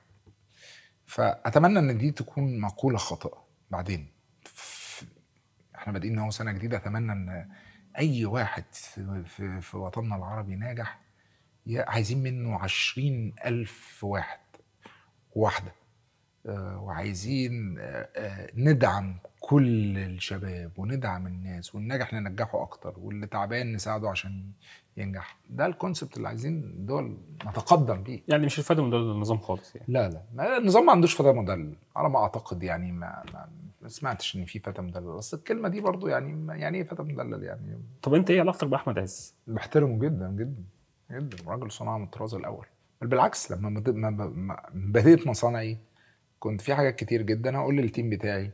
فاتمنى ان دي تكون مقوله خاطئه بعدين ف- احنا بادئين اهو سنه جديده اتمنى ان اي واحد في, في, في وطننا العربي ناجح ي- عايزين منه عشرين ألف واحد واحدة آه، وعايزين آه، آه، ندعم كل الشباب وندعم الناس والناجح ننجحه أكتر واللي تعبان نساعده عشان ينجح ده الكونسبت اللي عايزين دول نتقدم بيه يعني مش الفايده من دول النظام خالص يعني لا لا ما- النظام ما عندوش فتى مدلل على ما اعتقد يعني ما, ما ما سمعتش ان في فتى مدلل بس الكلمه دي برضو يعني ما- يعني ايه فتى مدلل يعني طب انت ايه علاقتك باحمد عز؟ بحترمه جدا جدا جدا راجل صناعه من الطراز الاول بل بالعكس لما مد- ما ما ما بديت مصانعي كنت في حاجات كتير جدا اقول للتيم بتاعي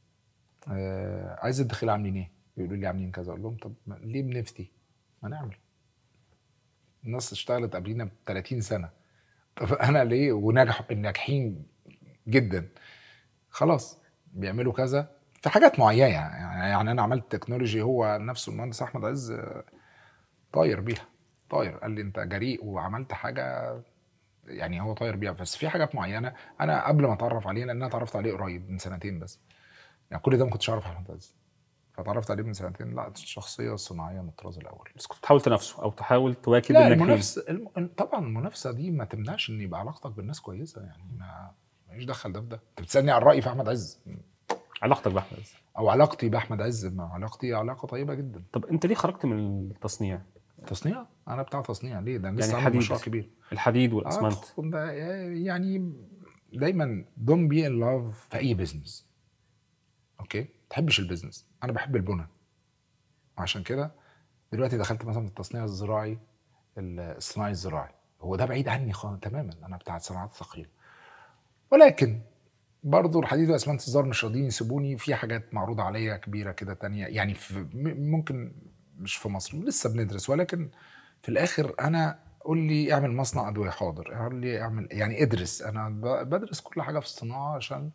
آه عايز الدخيل عاملين ايه؟ يقولوا لي عاملين كذا اقول لهم طب ما- ليه بنفتي؟ ما نعمل الناس اشتغلت قبلينا ب 30 سنه طب انا ليه وناجح ناجحين جدا خلاص بيعملوا كذا في حاجات معينه يعني يعني انا عملت تكنولوجي هو نفسه المهندس احمد عز آه، طاير بيها طاير قال لي انت جريء وعملت حاجه يعني هو طاير بيها بس في حاجات معينه انا قبل ما اتعرف عليه لان انا اتعرفت عليه قريب من سنتين بس يعني كل ده ما كنتش اعرف احمد عز فتعرفت عليه من سنتين لا الشخصيه الصناعيه من الطراز الاول بس كنت بتحاول تنافسه او تحاول تواكب لا الناجحين المنافسه الم... طبعا المنافسه دي ما تمنعش ان يبقى علاقتك بالناس كويسه يعني ما ماليش دخل ده في ده انت بتسالني عن رايي في احمد عز علاقتك باحمد عز او علاقتي باحمد عز ما علاقتي علاقه طيبه جدا طب انت ليه خرجت من التصنيع؟ تصنيع انا بتاع تصنيع ليه ده أنا يعني لسه عامل حديد. مشروع كبير الحديد آه، والاسمنت ده يعني دايما دون بي ان لاف في اي بزنس اوكي ما تحبش البزنس انا بحب البنى عشان كده دلوقتي دخلت مثلا في التصنيع الزراعي الصناعي الزراعي هو ده بعيد عني خالص تماما انا بتاع الصناعات الثقيله ولكن برضو الحديد والاسمنت الزار مش راضيين يسيبوني في حاجات معروضه عليا كبيره كده تانية يعني في م- ممكن مش في مصر لسه بندرس ولكن في الاخر انا قول لي اعمل مصنع ادويه حاضر قول لي اعمل يعني ادرس انا ب- بدرس كل حاجه في الصناعه عشان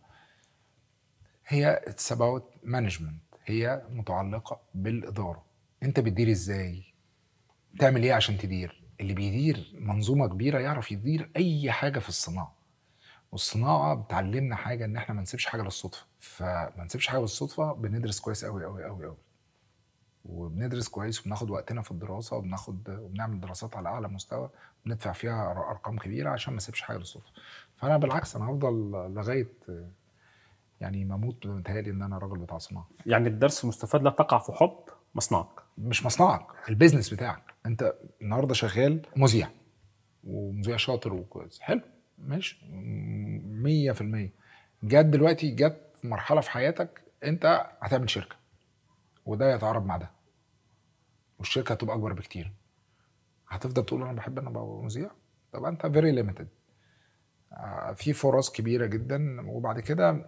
هي اتس اباوت مانجمنت هي متعلقه بالاداره انت بتدير ازاي تعمل ايه عشان تدير اللي بيدير منظومه كبيره يعرف يدير اي حاجه في الصناعه والصناعه بتعلمنا حاجه ان احنا ما نسيبش حاجه للصدفه فما نسيبش حاجه للصدفه بندرس كويس قوي قوي قوي قوي وبندرس كويس وبناخد وقتنا في الدراسه وبناخد وبنعمل دراسات على اعلى مستوى بندفع فيها ارقام كبيره عشان ما نسيبش حاجه للصدفه فانا بالعكس انا هفضل لغايه يعني ما اموت متهيألي ان انا راجل بتاع صناعه يعني الدرس المستفاد لا تقع في حب مصنعك مش مصنعك البيزنس بتاعك انت النهارده شغال مذيع ومذيع شاطر وكويس حلو ماشي مية في المية جت دلوقتي جت مرحلة في حياتك انت هتعمل شركة وده يتعارض مع ده والشركة هتبقى أكبر بكتير هتفضل تقول أنا بحب أنا أبقى مذيع طب أنت فيري ليميتد في فرص كبيرة جدا وبعد كده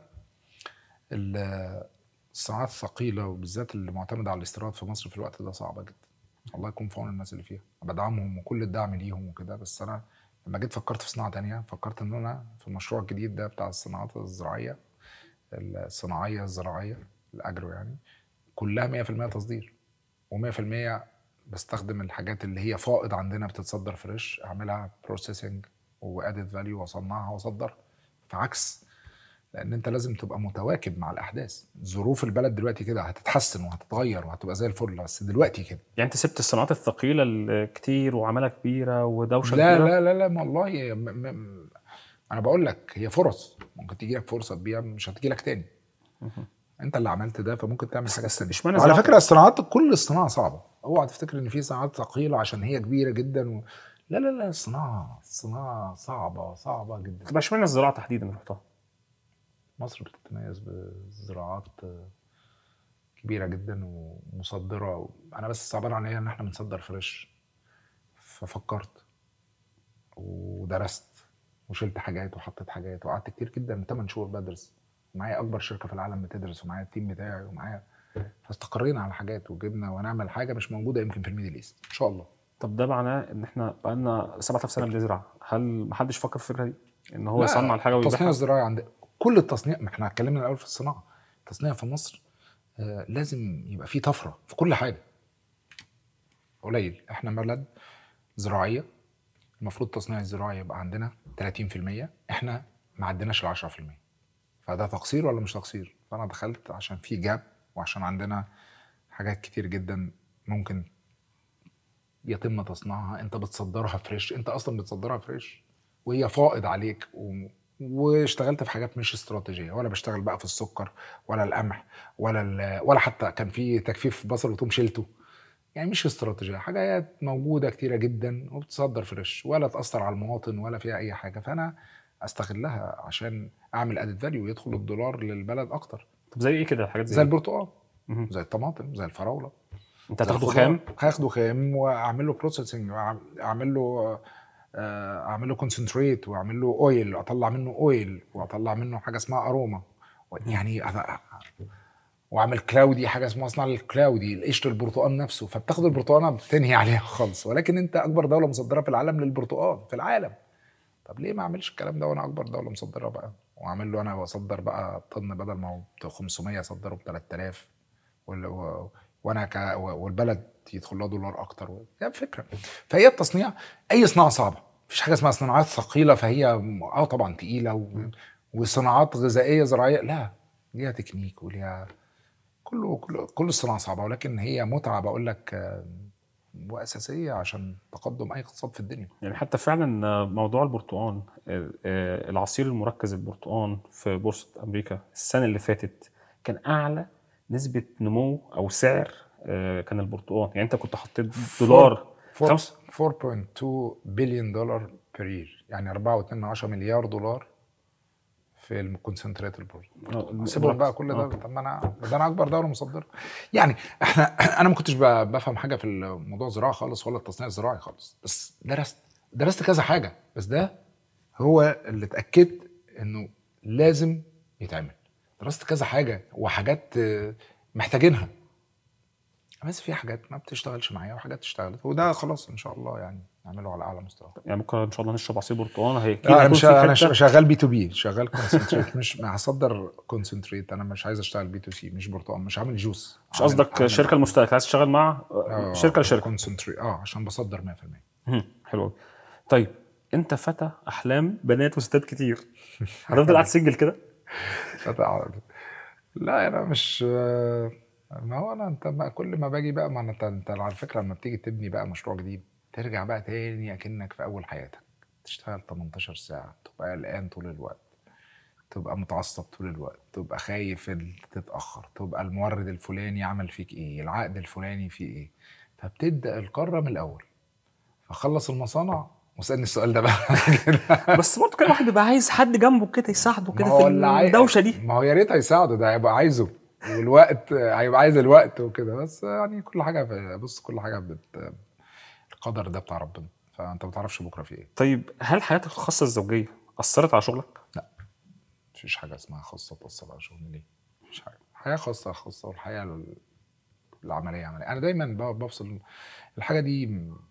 ال- الصناعات الثقيلة وبالذات اللي معتمدة على الاستيراد في مصر في الوقت ده صعبة جدا الله يكون في عون الناس اللي فيها بدعمهم وكل الدعم ليهم وكده بس أنا لما جيت فكرت في صناعه تانية فكرت ان انا في المشروع الجديد ده بتاع الصناعات الزراعيه الصناعيه الزراعيه الاجرو يعني كلها 100% تصدير و100% بستخدم الحاجات اللي هي فائض عندنا بتتصدر فريش اعملها بروسيسنج وادد فاليو واصنعها واصدرها فعكس لان انت لازم تبقى متواكب مع الاحداث ظروف البلد دلوقتي كده هتتحسن وهتتغير وهتبقى زي الفل بس دلوقتي كده يعني انت سبت الصناعات الثقيله الكتير وعماله كبيره ودوشه لا كبيره لا لا لا والله م م انا بقول لك هي فرص ممكن تيجي لك فرصه تبيع مش هتيجي لك تاني انت اللي عملت ده فممكن تعمل حاجه ثانيه اشمعنى وعلى زراعة- فكره الصناعات كل الصناعه صعبه اوعى تفتكر ان في صناعات ثقيله عشان هي كبيره جدا و... لا لا لا الصناعه الصناعه صعبه صعبه جدا طب اشمعنى الزراعه تحديدا اللي رحتها؟ مصر بتتميز بزراعات كبيره جدا ومصدره انا بس صعبان عليا ان احنا بنصدر فريش ففكرت ودرست وشلت حاجات وحطيت حاجات وقعدت كتير جدا 8 شهور بدرس معايا اكبر شركه في العالم بتدرس ومعايا التيم بتاعي ومعايا فاستقرينا على حاجات وجبنا ونعمل حاجه مش موجوده يمكن في الميدل ايست ان شاء الله طب ده معناه ان احنا بقالنا 7000 سنه بنزرع هل محدش فكر في الفكره دي؟ ان هو لا، يصنع الحاجه التصنيع ويبيعها؟ الزراعي عند كل التصنيع ما احنا اتكلمنا الاول في الصناعه التصنيع في مصر آه لازم يبقى فيه طفره في كل حاجه قليل احنا بلد زراعيه المفروض التصنيع الزراعي يبقى عندنا 30% احنا ما عدناش ال 10% فده تقصير ولا مش تقصير فانا دخلت عشان في جاب وعشان عندنا حاجات كتير جدا ممكن يتم تصنيعها انت بتصدرها فريش انت اصلا بتصدرها فريش وهي فائض عليك و... واشتغلت في حاجات مش استراتيجيه ولا بشتغل بقى في السكر ولا القمح ولا ال... ولا حتى كان في تجفيف بصل وتوم شلته يعني مش استراتيجيه حاجات موجوده كتيره جدا وبتصدر فريش ولا تاثر على المواطن ولا فيها اي حاجه فانا استغلها عشان اعمل ادد فاليو يدخل الدولار للبلد اكتر طب زي ايه كده الحاجات زي زي البرتقال مهم. زي الطماطم زي الفراوله انت زي هتاخده الخضار. خام هاخده خام واعمل له بروسيسنج اعمل له آه، اعمل له كونسنتريت واعمل له اويل اطلع منه اويل واطلع منه حاجه اسمها اروما يعني أنا- واعمل كلاودي حاجه اسمها اصنع الكلاودي قشر البرتقال نفسه فبتاخد البرتقانه بتنهي عليها خالص ولكن انت اكبر دوله مصدره في العالم للبرتقال في العالم طب ليه ما اعملش الكلام ده وانا اكبر دوله مصدره بقى واعمل له انا واصدر بقى طن بدل ما هو ب 500 اصدره ب 3000 وال- و- وانا ك... والبلد يدخل لها دولار اكتر و... يعني فكره فهي التصنيع اي صناعه صعبه مفيش حاجه اسمها صناعات ثقيله فهي اه طبعا تقيله و... وصناعات غذائيه زراعيه لا ليها تكنيك وليها كله كله كل الصناعه صعبه ولكن هي متعه بقول لك آه، واساسيه عشان تقدم اي اقتصاد في الدنيا يعني حتى فعلا موضوع البرتقال آه، آه، العصير المركز البرتقال في بورصه امريكا السنه اللي فاتت كان اعلى نسبه نمو او سعر آه، كان البرتقال يعني انت كنت حطيت دولار فور- خمس 4.2 بليون دولار بير يير يعني 4.2 مليار دولار في الكونسنتريت البورد سيبهم بقى كل ده آه. طب ما انا ده انا اكبر دوله مصدره يعني احنا انا ما كنتش ب- بفهم حاجه في الموضوع الزراعه خالص ولا التصنيع الزراعي خالص بس درست درست كذا حاجه بس ده هو اللي اتاكدت انه لازم يتعمل درست كذا حاجه وحاجات آه، محتاجينها بس في حاجات ما بتشتغلش معايا وحاجات اشتغلت وده خلاص ان شاء الله يعني نعمله على اعلى مستوى يعني بكره ان شاء الله نشرب عصير برتقال هي أكيد لا انا هيكون مش في انا حتة- شغال بي تو بي شغال كونسنتريت مش هصدر كونسنتريت انا مش عايز اشتغل بي تو سي مش برتقال مش عامل جوس مش قصدك شركه المستهلك عايز تشتغل مع آه، شركه لشركه كونسنتريت اه عشان بصدر 100% مهم. حلو قوي طيب انت فتى احلام بنات وستات كتير هتفضل قاعد سجل كده فتع- لا انا مش ما هو انا انت ما كل ما باجي بقى ما أنا- انت انت على فكره لما بتيجي تبني بقى مشروع جديد ترجع بقى تاني اكنك في اول حياتك تشتغل 18 ساعه تبقى قلقان طول الوقت تبقى متعصب طول الوقت تبقى خايف ال- تتاخر تبقى المورد الفلاني عمل فيك ايه العقد الفلاني فيه ايه فبتبدا القاره من الاول فخلص المصانع واسالني السؤال ده بقى بس برضه كان واحد بيبقى عايز حد جنبه كده يساعده ما كده هو في اللي عاي- الدوشه دي ما هو يا ريت هيساعده ده هيبقى عايزه والوقت هيبقى عايز الوقت وكده بس يعني كل حاجه في- بص كل حاجه بت... القدر ده بتاع ربنا فانت ما تعرفش بكره في ايه طيب هل حياتك الخاصه الزوجيه اثرت على شغلك؟ مفيش حاجه اسمها خاصه تاثر على شغلي ليه مفيش حاجه الحياه خاصه خاصه والحياه ال- العمليه عمليه انا دايما ب- بفصل الحاجه دي م-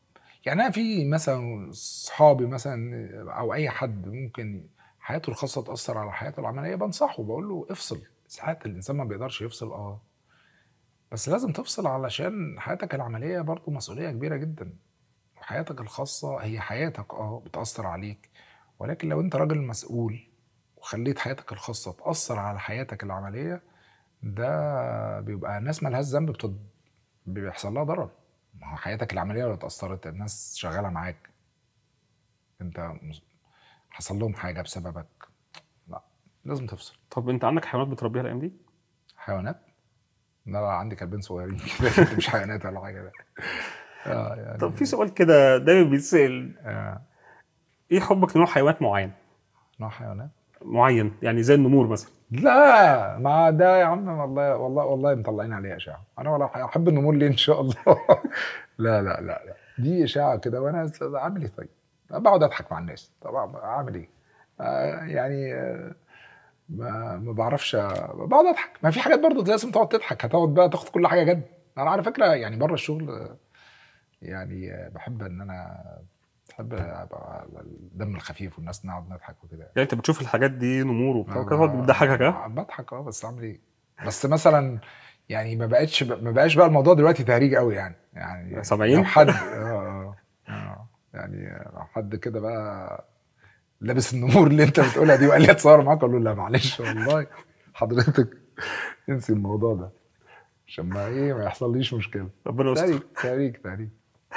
يعني انا في مثلا صحابي مثلا او اي حد ممكن حياته الخاصه تاثر على حياته العمليه بنصحه بقول له افصل ساعات الانسان ما بيقدرش يفصل اه بس لازم تفصل علشان حياتك العمليه برضه مسؤوليه كبيره جدا وحياتك الخاصه هي حياتك اه بتاثر عليك ولكن لو انت راجل مسؤول وخليت حياتك الخاصه تاثر على حياتك العمليه ده بيبقى ناس مالهاش ذنب بتد... بيحصل لها ضرر ما هو حياتك العمليه لو اتاثرت الناس شغاله معاك انت مس- حصل لهم حاجه بسببك لا لازم تفصل طب انت عندك حيوانات بتربيها الايام دي؟ حيوانات لا لا عندي كلبين صغيرين كده مش حيوانات ولا حاجه لا اه يعني طب في سؤال كده دايما بيتسال آه. ايه حبك لنوع حيوانات معين؟ نوع حيوانات معين يعني زي النمور مثلا لا ما ده يا عم والله والله والله مطلعين عليه اشاعه انا ولا احب النمور ليه ان شاء الله لا لا لا لا دي اشاعه كده وانا عامل ايه طيب بقعد اضحك مع الناس طبعا اعمل ايه آه يعني آه ما ما بعرفش بقعد اضحك ما في حاجات برضه لازم تقعد تضحك هتقعد بقى تاخد كل حاجه جد انا على فكره يعني بره الشغل آه، يعني آه، بحب ان انا بحب ابقى على الدم الخفيف والناس نقعد نضحك وكده يعني انت بتشوف الحاجات دي نمور وبتاع آه، كده تقعد بتضحكك ها؟ بضحك اه بس اعمل ايه بس مثلا يعني ما بقتش ما بقاش بقى الموضوع دلوقتي تهريج قوي يعني يعني سامعين؟ لو حد اه اه آه، يعني لو حد كده بقى لابس النمور اللي انت بتقولها دي وقال لي اتصور معاك اقول له لا معلش والله حضرتك انسي الموضوع ده عشان ما ايه ما يحصليش مشكله ربنا يستر تهريج تهريج تهريج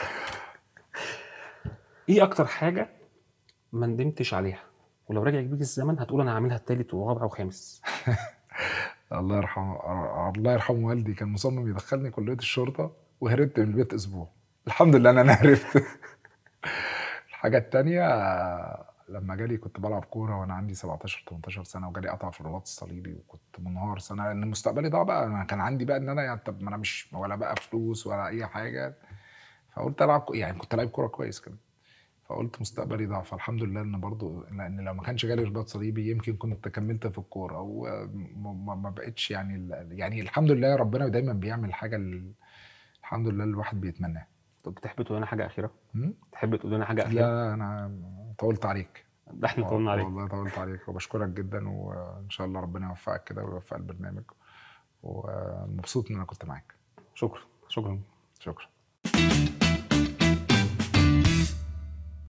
ايه اكتر حاجه ما ندمتش عليها ولو رجع بيك الزمن هتقول انا هعملها التالت ورابع وخامس الله يرحمه الله يرحمه والدي كان مصمم يدخلني كليه الشرطه وهربت من البيت اسبوع الحمد لله ان انا هربت الحاجه التانية آه، لما جالي كنت بلعب كوره وانا عندي 17 18 سنه وجالي قطع في الرباط الصليبي وكنت منهار سنه لان مستقبلي ضاع بقى انا كان عندي بقى ان انا يعني طب ما انا مش ولا بقى فلوس ولا اي حاجه فقلت العب كو- يعني كنت لعيب كوره كويس كده فقلت مستقبلي ضاع فالحمد لله ان برضو لان لو ما كانش جالي رباط صليبي يمكن كنت كملت في الكوره او ما ما بقتش يعني ال- يعني الحمد لله ربنا دايما بيعمل حاجه ال- الحمد لله الواحد بيتمناها طب بتحب تقول لنا حاجه اخيره؟ م? تحب تقول لنا حاجه اخيره؟ لا انا طولت عليك ده احنا طولنا عليك والله طولت عليك وبشكرك جدا وان شاء الله ربنا يوفقك كده ويوفق البرنامج ومبسوط ان انا كنت معاك شكرا شكرا شكرا